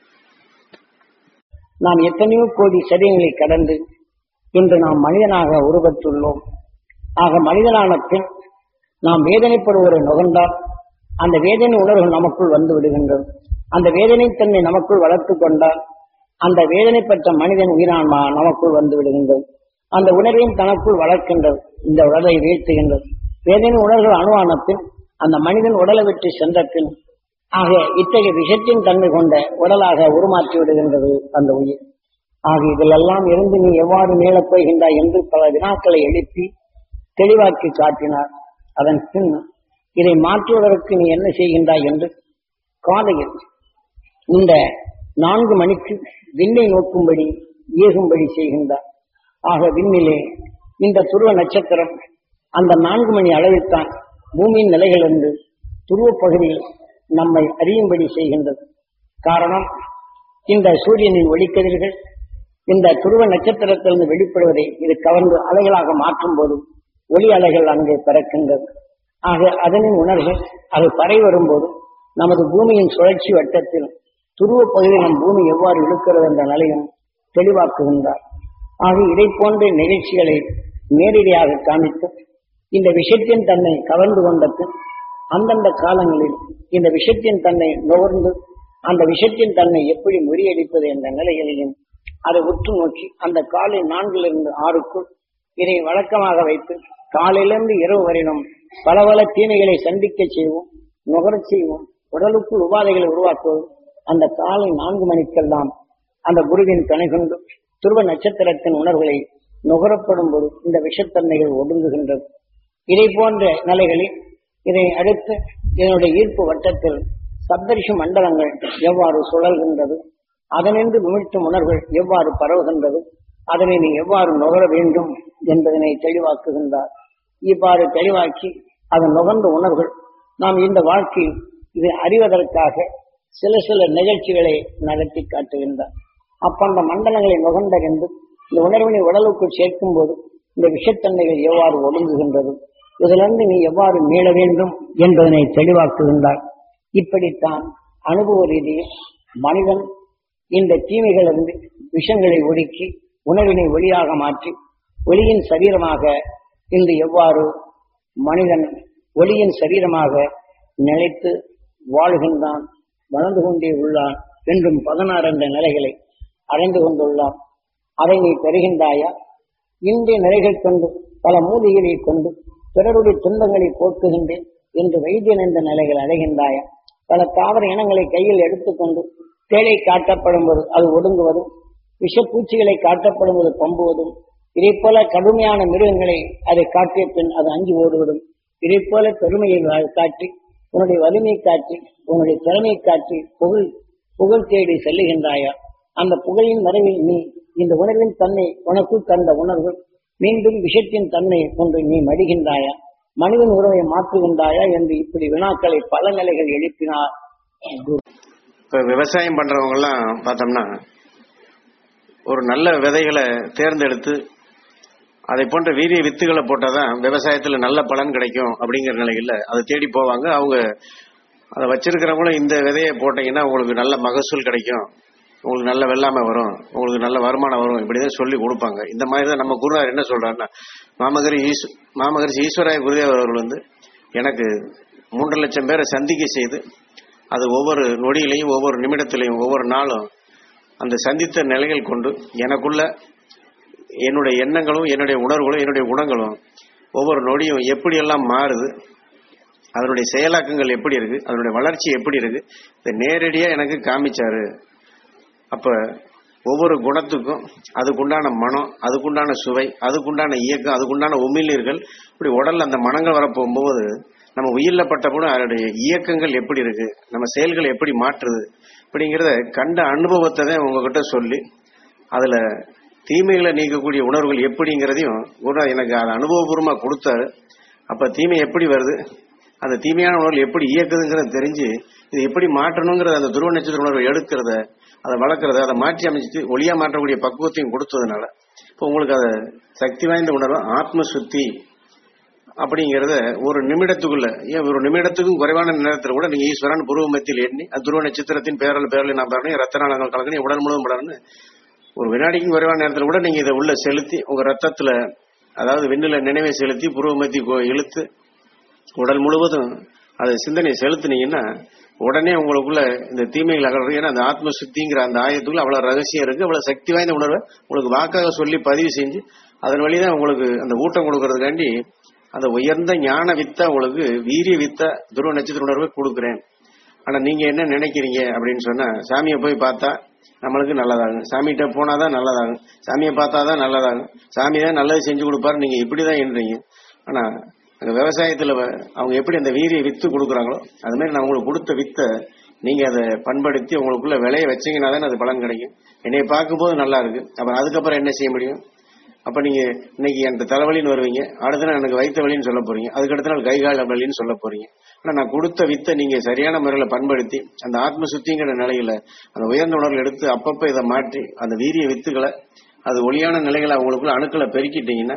நாம் எத்தனையோ கோடி சரியங்களை கடந்து இன்று நாம் மனிதனாக உருவத்துள்ளோம் ஆக மனிதனான பின் நாம் வேதனைப்படுவதை நுகர்ந்தால் அந்த வேதனை உணர்வு நமக்குள் வந்து விடுகின்றது அந்த வேதனை தன்னை நமக்குள் வளர்த்துக் கொண்டால் அந்த வேதனை பெற்ற மனிதன் உயிரான்மா நமக்குள் வந்து விடுகின்றது அந்த உணர்வையும் தனக்குள் வளர்க்கின்றது இந்த உடலை வீழ்த்துகின்றது வேதனை உணர்வுகள் அணுவான பின் அந்த மனிதன் உடலை விட்டு சென்ற பின் ஆக இத்தகைய விஷத்தின் தன்மை கொண்ட உடலாக உருமாற்றி விடுகின்றது அந்த உயிர் ஆக இதிலெல்லாம் இருந்து நீ எவ்வாறு மேலப் போகின்றாய் என்று பல வினாக்களை எழுப்பி தெளிவாக்கி காட்டினார் அதன் பின் இதை மாற்றுவதற்கு நீ என்ன செய்கின்றாய் என்று காலையில் இந்த நான்கு மணிக்கு விண்ணை நோக்கும்படி ஏகும்படி செய்கின்றார் ஆக விண்ணிலே இந்த துருவ நட்சத்திரம் அந்த நான்கு மணி அளவில்தான் பூமியின் நிலைகளிலிருந்து துருவ பகுதியில் நம்மை அறியும்படி செய்கின்றது காரணம் இந்த சூரியனின் ஒளிக்கதிர்கள் இந்த துருவ நட்சத்திரத்திலிருந்து வெளிப்படுவதை இது கவர்ந்து அலைகளாக மாற்றும் போது ஒளி அலைகள் அங்கே பிறக்கின்றது ஆக அதனின் உணர்வு அது பறை வரும்போது நமது பூமியின் சுழற்சி வட்டத்தில் துருவ பகுதியில் நம் பூமி எவ்வாறு இழுக்கிறது என்ற நிலையும் தெளிவாக்குகின்றார் ஆக இதை போன்ற நிகழ்ச்சிகளை நேரடியாக காமித்து இந்த விஷயத்தின் தன்னை கவர்ந்து கொண்ட பின் அந்தந்த காலங்களில் இந்த விஷயத்தின் தன்னை நுகர்ந்து அந்த விஷயத்தின் தன்னை எப்படி முறியடிப்பது என்ற நிலைகளையும் அதை உற்று நோக்கி அந்த காலை நான்கிலிருந்து ஆறுக்குள் இதை வழக்கமாக வைத்து காலையிலிருந்து இரவு வரையிலும் பல பல தீமைகளை சந்திக்க செய்வோம் நுகரச் செய்வோம் உடலுக்குள் உபாதைகளை உருவாக்குவோம் அந்த காலை நான்கு மணிக்கெல்லாம் அந்த குருவின் துணை கொண்டு துருவ நட்சத்திரத்தின் உணர்வுகளை நுகரப்படும் போது இந்த விஷத்தன்மைகள் ஒடுங்குகின்றது இதை போன்ற நிலைகளில் இதை அடுத்து இதனுடைய ஈர்ப்பு வட்டத்தில் சப்தரிஷி மண்டலங்கள் எவ்வாறு சுழல்கின்றது அதனின்று விமிழ்த்தும் உணர்வுகள் எவ்வாறு பரவுகின்றது அதனை நீ எவ்வாறு நுகர வேண்டும் என்பதனை தெளிவாக்குகின்றார் இவ்வாறு தெளிவாக்கி அதன் நுகர்ந்த உணர்வுகள் நாம் இந்த வாழ்க்கையில் இதை அறிவதற்காக சில சில நிகழ்ச்சிகளை நடத்தி காட்டுகின்றார் அப்ப அந்த மண்டலங்களை நுகர்ந்தறிந்து இந்த உணர்வினை உடலுக்குள் சேர்க்கும் போது இந்த விஷத்தன்மைகள் எவ்வாறு ஒடுங்குகின்றது இதிலிருந்து நீ எவ்வாறு மீள வேண்டும் என்பதனை தெளிவாக்குகின்றார் இப்படித்தான் அனுபவ ரீதியில் மனிதன் இந்த தீமைகளிலிருந்து விஷங்களை ஒடுக்கி உணர்வினை ஒளியாக மாற்றி ஒளியின் சரீரமாக இன்று எவ்வாறு மனிதன் ஒளியின் சரீரமாக நிலைத்து வாழ்கின்றான் வளர்ந்து கொண்டே உள்ளான் என்றும் பதினாறு என்ற நிலைகளை அடைந்து கொண்டுள்ளான் அதை நீ பெறுகின்றாயா இந்திய நிலைகள் கொண்டு பல மூலிகளை கொண்டு பிறருடைய துன்பங்களை போக்குகின்றேன் என்று வைத்தியன் என்ற நிலைகள் அடைகின்றாயா பல தாவர இனங்களை கையில் எடுத்துக்கொண்டு தேலை காட்டப்படும் போது அது ஒடுங்குவதும் விஷப்பூச்சிகளை காட்டப்படுவது பம்புவதும் இதை போல கடுமையான மிருகங்களை அதை காட்டிய பின் அது அங்கி ஓடுவதும் இதை போல பெருமையை வா- காட்டி உன்னுடைய வலிமையை காட்டி உன்னுடைய திறமையை காட்டி புகழ் புகழ் தேடி செல்லுகின்றாயா அந்த புகழின் மறைவில் நீ இந்த உணர்வின் தன்மை உனக்குள் தந்த உணர்வு மீண்டும் விஷத்தின் தன்மை கொண்டு நீ மடிகின்றாயா மனிதன் உறவை மாற்றுகின்றாயா என்று இப்படி வினாக்களை பல நிலைகள் எழுப்பினார் குரு. இப்ப விவசாயம் பண்றவங்க எல்லாம் பார்த்தோம்னா ஒரு நல்ல விதைகளை தேர்ந்தெடுத்து அதை போன்ற வீரிய வித்துகளை போட்டாதான் விவசாயத்துல நல்ல பலன் கிடைக்கும் அப்படிங்கிற நிலையில அதை தேடி போவாங்க அவங்க அதை வச்சிருக்கிறவங்களும் இந்த விதையை போட்டீங்கன்னா உங்களுக்கு நல்ல மகசூல் கிடைக்கும் உங்களுக்கு நல்ல வெள்ளாமை வரும் உங்களுக்கு நல்ல வருமானம் வரும் இப்படிதான் சொல்லி கொடுப்பாங்க இந்த மாதிரி தான் நம்ம குருநாதர் என்ன சொல்றாருன்னா மாமகரி ஈஸ் மாமகரிஷி ஈஸ்வராய குருதேவர் அவர்கள் வந்து எனக்கு மூன்று லட்சம் பேரை சந்திக்க செய்து அது ஒவ்வொரு நொடியிலையும் ஒவ்வொரு நிமிடத்திலையும் ஒவ்வொரு நாளும் அந்த சந்தித்த நிலைகள் கொண்டு எனக்குள்ள என்னுடைய எண்ணங்களும் என்னுடைய உணர்வுகளும் என்னுடைய குணங்களும் ஒவ்வொரு நொடியும் எப்படியெல்லாம் மாறுது அதனுடைய செயலாக்கங்கள் எப்படி இருக்கு அதனுடைய வளர்ச்சி எப்படி இருக்கு இதை நேரடியா எனக்கு காமிச்சாரு அப்ப ஒவ்வொரு குணத்துக்கும் அதுக்குண்டான மனம் அதுக்குண்டான சுவை அதுக்குண்டான இயக்கம் அதுக்குண்டான உமிழ்நீர்கள் இப்படி உடல்ல அந்த மனங்கள் வரப்போகும்போது நம்ம உயிரில பட்டப்படும் அதனுடைய இயக்கங்கள் எப்படி இருக்கு நம்ம செயல்களை எப்படி மாற்றுது அப்படிங்கிறத கண்ட அனுபவத்தை தான் உங்ககிட்ட சொல்லி அதுல தீமைகளை நீக்கக்கூடிய உணர்வுகள் எப்படிங்கிறதையும் குரு எனக்கு அதை அனுபவபூர்வமா கொடுத்தாரு அப்ப தீமை எப்படி வருது அந்த தீமையான உணர்வுகள் எப்படி இயக்குதுங்கிறத தெரிஞ்சு இது எப்படி மாற்றணுங்கிறத அந்த துருவ நட்சத்திர உணர்வை எடுக்கிறத அதை வளர்க்கறத அதை மாற்றி அமைச்சிட்டு ஒளியா மாற்றக்கூடிய பக்குவத்தையும் கொடுத்ததுனால இப்போ உங்களுக்கு அது சக்தி வாய்ந்த உணர்வு ஆத்ம சுத்தி அப்படிங்கறத ஒரு நிமிடத்துக்குள்ள ஏன் ஒரு நிமிடத்துக்கும் குறைவான நேரத்தில் கூட நீங்க ஈஸ்வரன் புருவ மத்தியில் எண்ணி அது துருவ நட்சத்திரத்தின் பேரல் பேரல் நான் பாருங்க ரத்த நாளங்கள் கலக்கணும் உடல் முழுவதும் படர்னு ஒரு வினாடிக்கும் குறைவான நேரத்தில் கூட நீங்க இதை உள்ள செலுத்தி உங்க ரத்தத்துல அதாவது விண்ணில நினைவை செலுத்தி புருவ மத்தி கோ- இழுத்து உடல் முழுவதும் அதை சிந்தனை செலுத்துனீங்கன்னா உடனே உங்களுக்குள்ள இந்த தீமைகள் அகல்றது ஏன்னா அந்த ஆத்ம சுத்திங்கிற அந்த ஆயத்துக்குள்ள அவ்வளவு ரகசியம் இருக்கு அவ்வளவு சக்தி வாய்ந்த உணர்வை உங்களுக்கு வாக்காக சொல்லி பதிவு செஞ்சு அதன் வழிதான் உங்களுக்கு அந்த ஊட்டம் கொடுக்கறதுக்காண்டி அந்த உயர்ந்த ஞான வித்தா உங்களுக்கு வீரிய வித்தா துருவ நட்சத்திர உணர்வை கொடுக்குறேன் ஆனா நீங்க என்ன நினைக்கிறீங்க அப்படின்னு சொன்னா சாமியை போய் பார்த்தா நம்மளுக்கு நல்லதாகும் சாமிகிட்ட போனாதான் நல்லதாகும் சாமியை பார்த்தாதான் நல்லதாகும் சாமி தான் நல்லது செஞ்சு கொடுப்பாரு நீங்க இப்படிதான் என்றீங்க ஆனா அந்த விவசாயத்துல வ- அவங்க எப்படி அந்த வீரிய வித்து கொடுக்குறாங்களோ அது மாதிரி நான் உங்களுக்கு கொடுத்த வித்தை நீங்க அதை பண்படுத்தி உங்களுக்குள்ள விளைய வச்சீங்கன்னா தான் அது பலன் கிடைக்கும் என்னைய பார்க்கும்போது நல்லா இருக்கு அப்புறம் அதுக்கப்புறம் என்ன செய்ய முடியும் அப்ப நீங்க இன்னைக்கு எனக்கு தலைவலின்னு வருவீங்க அடுத்த நாள் எனக்கு வயிற்று வலின்னு சொல்ல போறீங்க அதுக்கு அடுத்த நாள் கைகால வலின்னு சொல்ல போறீங்க ஆனா நான் கொடுத்த வித்தை நீங்க சரியான முறையில பண்படுத்தி அந்த ஆத்ம சுத்திங்கிற நிலையில அந்த உயர்ந்த உணர்வுகள் எடுத்து அப்பப்ப இதை மாற்றி அந்த வீரிய வித்துகளை அது ஒளியான நிலைகளை அவங்களுக்குள்ள அணுக்களை பெருக்கிட்டீங்கன்னா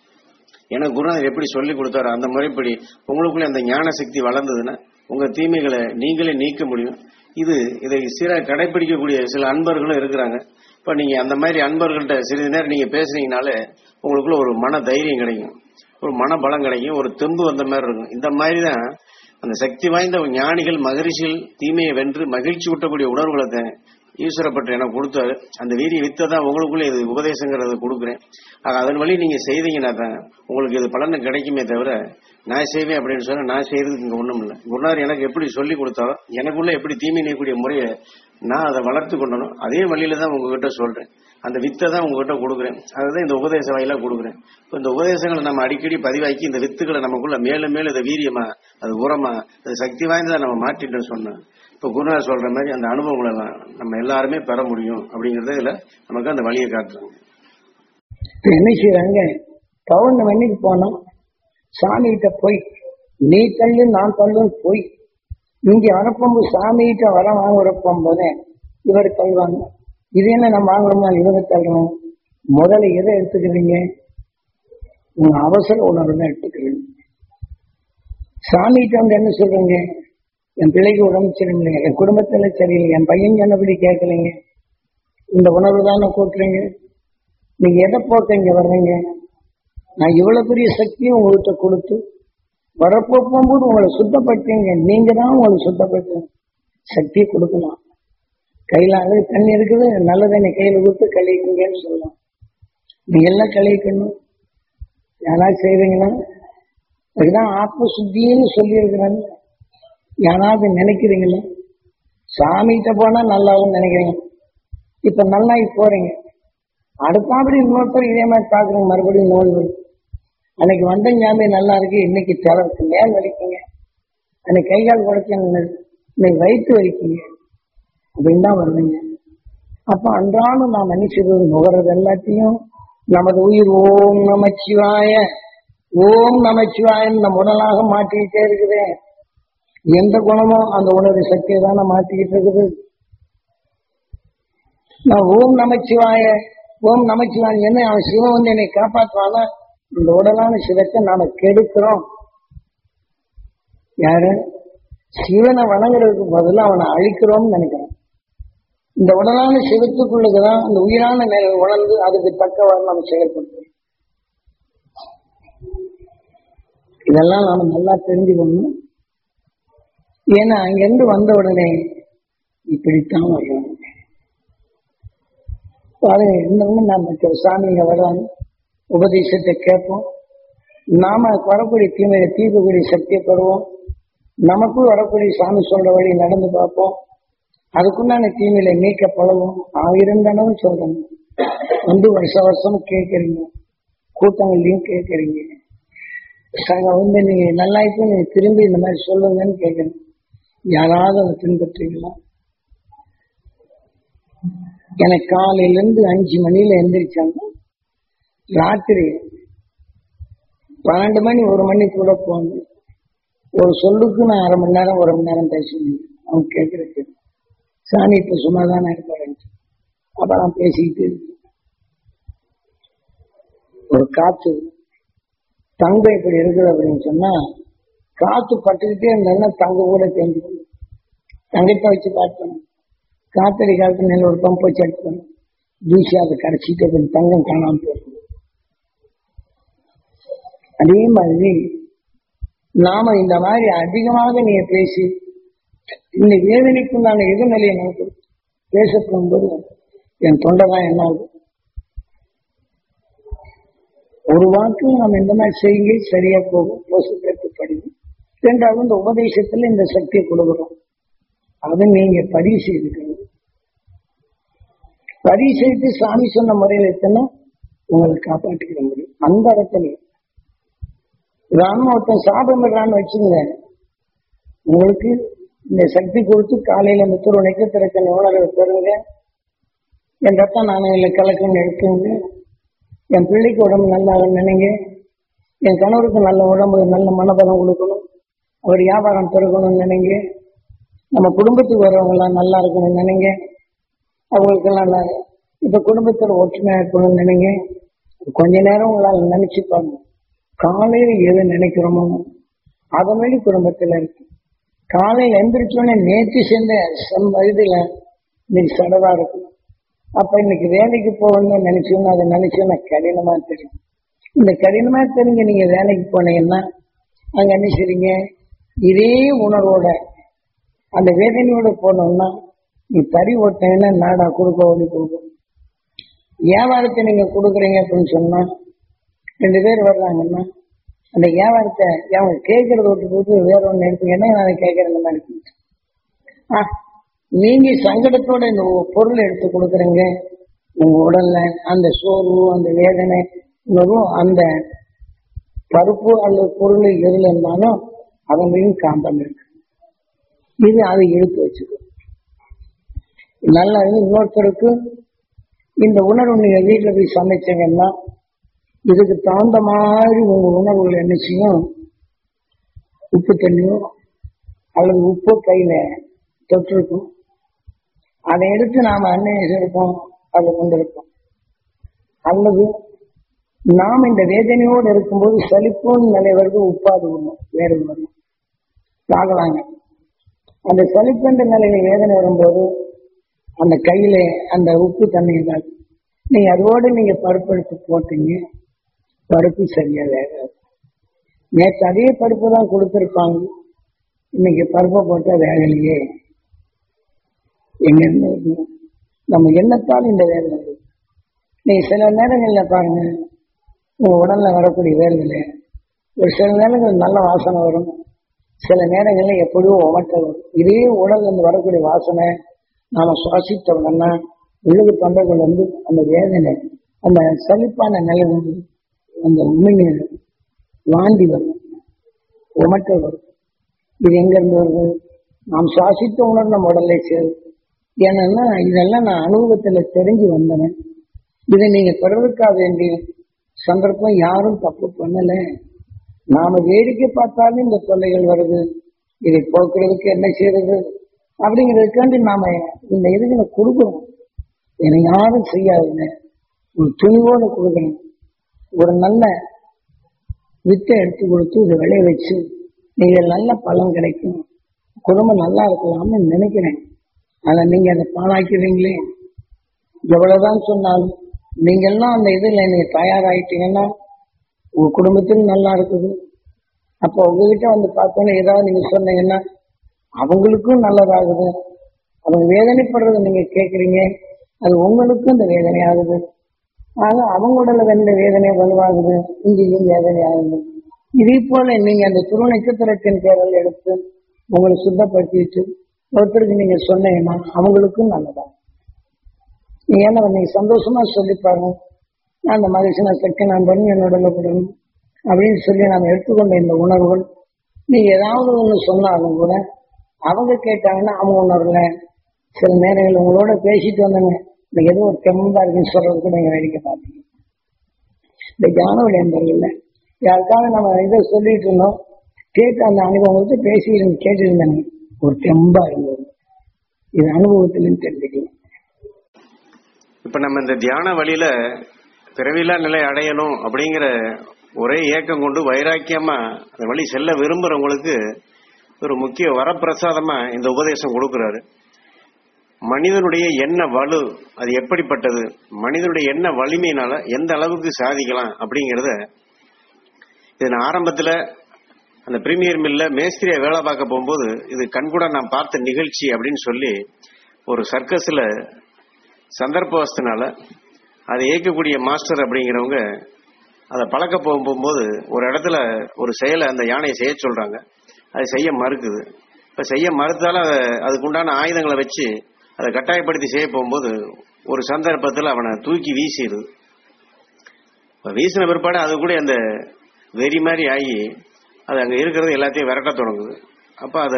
எனக்கு குருநாதர் எப்படி சொல்லி கொடுத்தாரோ அந்த முறைப்படி உங்களுக்குள்ள அந்த ஞான சக்தி வளர்ந்ததுன்னா உங்க தீமைகளை நீங்களே நீக்க முடியும் இது இதை சில கடைபிடிக்கக்கூடிய சில அன்பர்களும் இருக்கிறாங்க இப்ப நீங்க அந்த மாதிரி அன்பர்கள்ட்ட சிறிது நேரம் நீங்க பேசுனீங்கனாலே உங்களுக்குள்ள ஒரு மன தைரியம் கிடைக்கும் ஒரு மன பலம் கிடைக்கும் ஒரு தெம்பு வந்த மாதிரி இருக்கும் இந்த மாதிரி தான் அந்த சக்தி வாய்ந்த ஞானிகள் மகரிஷிகள் தீமையை வென்று மகிழ்ச்சி ஊட்டக்கூடிய உணர்வுகளை தான் ஈஸ்வரப்பட்டு எனக்கு கொடுத்தாரு அந்த வீரிய வித்தை தான் உங்களுக்குள்ள இது உபதேசங்கிறத கொடுக்குறேன் ஆக அதன் வழி நீங்க செய்தீங்கன்னா தான் உங்களுக்கு இது பலன் கிடைக்குமே தவிர நான் செய்வேன் அப்படின்னு சொன்னா நான் செய்யறதுக்கு இங்க ஒண்ணும் இல்லை குருநாதர் எனக்கு எப்படி சொல்லி கொடுத்தாரோ எனக்குள்ள எப்படி தீமை நீக்கக்கூடிய முறையை நான் அதை வளர்த்து கொண்டனும் அதே வழியில தான் உங்ககிட்ட சொல்றேன் அந்த வித்தை தான் உங்ககிட்ட கொடுக்குறேன் அதுதான் இந்த உபதேச வாயிலா கொடுக்குறேன் இப்போ இந்த உபதேசங்களை நம்ம அடிக்கடி பதிவாக்கி இந்த வித்துக்களை நமக்குள்ள மேலும் மேலும் இதை வீரியமா அது உரமா அது சக்தி வாய்ந்ததா நம்ம மாற்றிட்டோம்னு சொன்னேன் இப்போ குருநாதர் சொல்ற மாதிரி அந்த அனுபவங்களை எல்லாம் நம்ம எல்லாருமே பெற முடியும் அப்படிங்கறத இதுல நமக்கு அந்த வழியை காட்டுறாங்க இப்ப என்ன செய்யறாங்க பௌர்ணமி அன்னைக்கு போனோம் சாமி கிட்ட போய் நீ தள்ளு நான் தள்ளுன்னு போய் இங்க வரப்போம்போது சாமி கிட்ட வர வாங்குறப்போம் போதே இவர் தள்ளுவாங்க இது என்ன நம்ம வாங்குறோமா இவங்க தள்ளுறோம் முதல்ல எதை எடுத்துக்கிறீங்க உங்க அவசர உணர்வு தான் எடுத்துக்கிறீங்க சாமி கிட்ட வந்து என்ன சொல்றீங்க என் பிள்ளைக்கு உடம்பு சரியில்லை என் குடும்பத்துல சரியில்லை என் பையன் சொன்னபடி கேட்கலைங்க இந்த உணர்வு தானே கூட்டுறீங்க நீங்க எதை போக்க இங்க வர்றீங்க நான் இவ்வளவு பெரிய சக்தியும் உங்கள்கிட்ட கொடுத்து வரப்போ போகும்போது உங்களை சுத்தப்படுத்தீங்க நீங்க தான் உங்களை சுத்தப்படுத்த சக்தியை கொடுக்கலாம் கையில அழகு தண்ணி இருக்குது நல்ல தண்ணி கையில கொடுத்து கழிக்குங்கன்னு சொல்லலாம் நீங்க எல்லாம் கழிக்கணும் யாராவது செய்வீங்களா அதுதான் ஆத்ம சுத்தின்னு சொல்லி இருக்கிறாங்க யாராவது நினைக்கிறீங்களா சாமிகிட்ட போனா நல்லாவும் நினைக்கிறீங்க இப்ப நல்லா போறீங்க அடுத்தாப்படி இன்னொருத்தர் இதே மாதிரி பாக்குறேங்க மறுபடியும் நோய் வரும் அன்னைக்கு வந்த ஞாபகம் நல்லா இருக்கு இன்னைக்கு தளர்க்கு மேல் வலிக்குங்க அன்னைக்கு கை கால் குடைச்சங்க இன்னைக்கு வயிற்று வலிக்குங்க அப்படின்னு தான் வருதுங்க அப்ப அன்றாடம் நாம் என்ன செய்வது நுகர்றது எல்லாத்தையும் நமது உயிர் ஓம் நமச்சிவாய ஓம் நமச்சிவாயன் நம்ம உடலாக மாற்றிக்கிட்டே இருக்குது எந்த குணமோ அந்த உணர்வு சக்தியை தானே மாற்றிக்கிட்டு இருக்குது நான் ஓம் நமச்சிவாய ஓம் நமச்சிவாயன் என்ன அவன் சிவன் வந்து என்னை காப்பாற்றுவானா இந்த உடலான சிவத்தை நாம கெடுக்கிறோம் யாரு சிவனை வணங்குறதுக்கு பதிலா அவனை அழிக்கிறோம்னு நினைக்கிறேன் இந்த உடலான சிவத்துக்குள்ளதுதான் அந்த உயிரான நிலை உணர்ந்து அதுக்கு தக்கவாறு நம்ம செயல்படுத்தணும் இதெல்லாம் நாம நல்லா தெரிஞ்சுக்கணும் ஏன்னா அங்கிருந்து வந்த உடனே இப்படித்தான் வர்றாங்க பாருங்க இன்னமும் நாம சாமிங்க வர்றாங்க உபதேசத்தை கேட்போம் நாம வரக்கூடிய தீமையை தீர்க்கக்கூடிய சக்தியை பெறுவோம் நமக்கும் வரக்கூடிய சாமி சொல்ற வழி நடந்து பார்ப்போம் அதுக்குண்டான தீமையில நீக்க பழகும் ஆயிரம் தடவை சொல்றேன் வந்து வருஷ வருஷம் கேட்கறீங்க கூட்டங்கள்லயும் கேட்கறீங்க சங்க வந்து நீங்க நல்லா இப்போ நீங்க திரும்பி இந்த மாதிரி சொல்லுங்கன்னு கேட்கணும் யாராவது அதை பின்பற்றீங்களா எனக்கு காலையில இருந்து அஞ்சு மணியில எந்திரிச்சாங்க ராத்திரி பன்னெண்டு மணி ஒரு மணி கூட போங்க ஒரு சொல்லுக்கு நான் அரை மணி நேரம் ஒரு மணி நேரம் பேசுவேன் அவங்க கேட்கறதுக்கு சாமி இப்ப சும்மாதானே இருப்பாரு அப்ப நான் பேசிக்கிட்டு இருக்கேன். ஒரு காத்து தங்கம் இப்படி இருக்குது அப்படின்னு சொன்னா காத்து பட்டுக்கிட்டே இருந்ததுன்னா தங்க கூட தெரிஞ்சுக்கணும் தங்கத்தை வச்சு பார்க்கணும் காத்தடி காலத்து மேல ஒரு பம்ப் வச்சு எடுக்கணும் தூசி அதை கடைச்சிட்டு அப்படி தங்கம் காணாம போயிடும் அதே மாதிரி நாம இந்த மாதிரி அதிகமாக நீங்க பேசி இந்த வேதனைக்குண்டான எதிர்நிலையை நமக்கு பேச போகும்போது என் தொண்டை தான் என்ன ஆகுது ஒரு வாக்கு நம்ம இந்த மாதிரி செய்யுங்க சரியா போகும் போசுக்கு படிக்கும் ரெண்டாவது இந்த உபதேசத்துல இந்த சக்தியை கொடுக்குறோம் அதை நீங்க பதிவு செய்துக்கணும் பதிவு செய்து சாமி சொன்ன முறையில் எத்தனை உங்களை காப்பாற்றிக்கிற முடியும் அந்த இடத்துல ராணுவ ஒருத்தன் சாப்பிடுறான்னு வச்சுங்க உங்களுக்கு இந்த சக்தி கொடுத்து காலையில மித்தொரு நட்சத்திரத்தின் உணர்வை பெறுங்க என் ரத்தம் நாணயங்களை கலக்குன்னு எடுத்துங்க என் பிள்ளைக்கு உடம்பு நல்லா நினைங்க என் கணவருக்கு நல்ல உடம்பு நல்ல மனபலம் கொடுக்கணும் அவர் வியாபாரம் பெருகணும்னு நினைங்க நம்ம குடும்பத்துக்கு வரவங்களாம் நல்லா இருக்கணும்னு நினைங்க அவங்களுக்கெல்லாம் நான் இப்ப குடும்பத்துல ஒற்றுமையா இருக்கணும்னு நினைங்க கொஞ்ச நேரம் உங்களால் நினைச்சு பாருங்க காலையில எது நினைக்கிறோமோ அதை மாதிரி குடும்பத்துல இருக்கு காலையில எந்திரிச்சோடனே நேற்று சென்ற சம் இதுல இன்னைக்கு சடவா இருக்கும் அப்ப இன்னைக்கு வேலைக்கு போகணும்னு நினைச்சோம்னா அதை நினைச்சோம்னா கடினமா தெரியும் இந்த கடினமா தெரிஞ்சு நீங்க வேலைக்கு போனீங்கன்னா அங்க என்ன செய்றீங்க இதே உணர்வோட அந்த வேதனையோட போனோம்னா நீ தறி ஓட்டினீங்கன்னா நாடா கொடுக்க ஓடி கொடுக்கும் வியாபாரத்தை நீங்க கொடுக்குறீங்க அப்படின்னு சொன்னா ரெண்டு பேர் வர்றாங்கன்னா அந்த வியாபாரத்தை அவங்க கேட்கறத விட்டு போட்டு வேற ஒண்ணு எடுத்து என்ன நான் கேட்கற இந்த மாதிரி இருக்கு. ஆ, நீங்க சங்கடத்தோட இந்த ஒ- பொருளை எடுத்து கொடுக்குறீங்க உங்க உடல்ல அந்த சோர்வு அந்த வேதனை உணர்வும் அந்த பருப்பு அல்லது பொருள் எதுல இருந்தாலும் அதன் மீதும் காந்தம் இருக்கு இது அதை எடுத்து வச்சுக்கோ நல்லா இருந்து இன்னொருத்தருக்கு இந்த உணர்வு நீங்க வீட்டுல போய் சமைச்சீங்கன்னா இதுக்கு தகுந்த மாதிரி உங்க உணவுகள் என்ன செய்யும் உப்பு தண்ணியோ அல்லது உப்பு கையில தொட்டிருக்கும் அதை எடுத்து நாம அன்னைய இருப்போம் அதை கொண்டிருப்போம் அல்லது நாம் இந்த வேதனையோடு இருக்கும்போது சலிப்போன் நிலை வருது உப்பாது வரும் வேறு வரும் பார்க்கலாங்க அந்த சலிப்பென்ற நிலையில வேதனை வரும்போது அந்த கையில அந்த உப்பு தண்ணி தான் நீங்க அதோட நீங்க பருப்பு எடுத்து போட்டீங்க பருப்பு சரியா வேகாது நேற்று அதே பருப்பு தான் கொடுத்துருப்பாங்க இன்னைக்கு பருப்பை போட்டா வேகலையே எங்க இருந்து வருது? நம்ம எண்ணத்தால் இந்த வேலை வருது நீங்க சில நேரங்கள்ல பாருங்க உங்க உடல்ல வரக்கூடிய வேலைகளை ஒரு சில நேரங்கள் நல்ல வாசனை வரும் சில நேரங்கள்ல எப்படியோ உமட்ட வரும் இதே உடல்ல இருந்து வரக்கூடிய வாசனை நாம சுவாசித்த உடனே உள்ளுக்கு தொண்டைக்குள்ள வந்து அந்த வேதனை அந்த சலிப்பான நிலை வந்து அந்த உமிழ்நீர் வாந்தி வரும் உமட்டல் வரும் இது எங்க இருந்து வருது நாம் சுவாசித்த உணர்வு நம்ம உடலை சேரும் ஏன்னா இதெல்லாம் நான் அனுபவத்துல தெரிஞ்சு வந்தவன் இதை நீங்க தொடர்புக்காக வேண்டிய சந்தர்ப்பம் யாரும் தப்பு பண்ணல நாம வேடிக்கை பார்த்தாலும் இந்த தொல்லைகள் வருது இதை போக்குறதுக்கு என்ன செய்யறது அப்படிங்கிறதுக்காண்டி நாம இந்த இதுகளை கொடுக்கணும் என்னை யாரும் செய்யாதுங்க ஒரு துணிவோடு கொடுக்கணும் ஒரு நல்ல வித்தை எடுத்து கொடுத்து இதை விளைய வச்சு நீங்க நல்ல பலன் கிடைக்கும் குடும்பம் நல்லா இருக்கலாம்னு நினைக்கிறேன் ஆனா நீங்க அதை பாழாக்கிறீங்களே எவ்வளவுதான் சொன்னாலும் நீங்க எல்லாம் அந்த இதுல நீங்க தயாராயிட்டீங்கன்னா உங்க குடும்பத்திலும் நல்லா இருக்குது அப்போ உங்ககிட்ட வந்து பார்த்தோன்னே ஏதாவது நீங்க சொன்னீங்கன்னா அவங்களுக்கும் நல்லதாகுது அவங்க வேதனைப்படுறத நீங்க கேட்குறீங்க அது உங்களுக்கும் இந்த வேதனை ஆகுது ஆக அவங்க உடல எந்த வேதனை வலுவாகுது இங்கேயும் வேதனை ஆகுது இதே போல நீங்க அந்த துரு நட்சத்திரத்தின் பேரல் எடுத்து உங்களை சுத்தப்படுத்திட்டு ஒருத்தருக்கு நீங்க சொன்னீங்கன்னா அவங்களுக்கும் நல்லதா நீங்க என்ன நீங்க சந்தோஷமா சொல்லி பாருங்க நான் அந்த மகிழ்ச்சி நான் சக்தி நான் பண்ணி என்னோட கூடணும் அப்படின்னு சொல்லி நாம் எடுத்துக்கொண்ட இந்த உணர்வுகள் நீங்க ஏதாவது ஒண்ணு சொன்னாலும் கூட அவங்க கேட்டாங்கன்னா அவங்க உணர்வுல சில நேரங்கள் உங்களோட பேசிட்டு வந்தாங்க எனக்கு ஏதோ ஒரு தெம்பா இருக்குன்னு சொல்றது கூட நீங்க வேடிக்கை பார்த்தீங்க இந்த ஞான விளையாண்டர்கள் யாருக்காவது நம்ம இதை சொல்லிட்டு இருந்தோம் கேட்டு அந்த அனுபவத்தை பேசி கேட்டு இருந்தாங்க ஒரு தெம்பா இருந்தது இது அனுபவத்திலும் தெரிஞ்சுக்கலாம் இப்ப நம்ம இந்த தியான வழியில பிறவிலா நிலை அடையணும் அப்படிங்கிற ஒரே ஏக்கம் கொண்டு வைராக்கியமா அந்த வழி செல்ல விரும்புறவங்களுக்கு ஒரு முக்கிய வரப்பிரசாதமா இந்த உபதேசம் கொடுக்கிறாரு மனிதனுடைய எண்ண வலு அது எப்படிப்பட்டது மனிதனுடைய எண்ண வலிமையினால எந்த அளவுக்கு சாதிக்கலாம் அப்படிங்கறத இது நான் ஆரம்பத்துல அந்த பிரீமியர் மில்ல மேஸ்திரியா வேலை பார்க்க போகும்போது இது கண்கூட நான் பார்த்த நிகழ்ச்சி அப்படின்னு சொல்லி ஒரு சர்க்கஸ்ல சந்தர்ப்பவசத்தினால அதை இயக்கக்கூடிய மாஸ்டர் அப்படிங்கிறவங்க அதை பழக்க போகும்போது ஒரு இடத்துல ஒரு செயலை அந்த யானையை செய்ய சொல்றாங்க அதை செய்ய மறுக்குது இப்ப செய்ய மறுத்தாலும் அதை அதுக்குண்டான ஆயுதங்களை வச்சு அதை கட்டாயப்படுத்தி செய்ய போகும்போது ஒரு சந்தர்ப்பத்தில் அவனை தூக்கி வீசிடுது இப்ப வீசின பிற்பாடு அது கூட அந்த வெறி மாதிரி ஆகி அது அங்க இருக்கிறது எல்லாத்தையும் விரட்ட தொடங்குது அப்ப அதை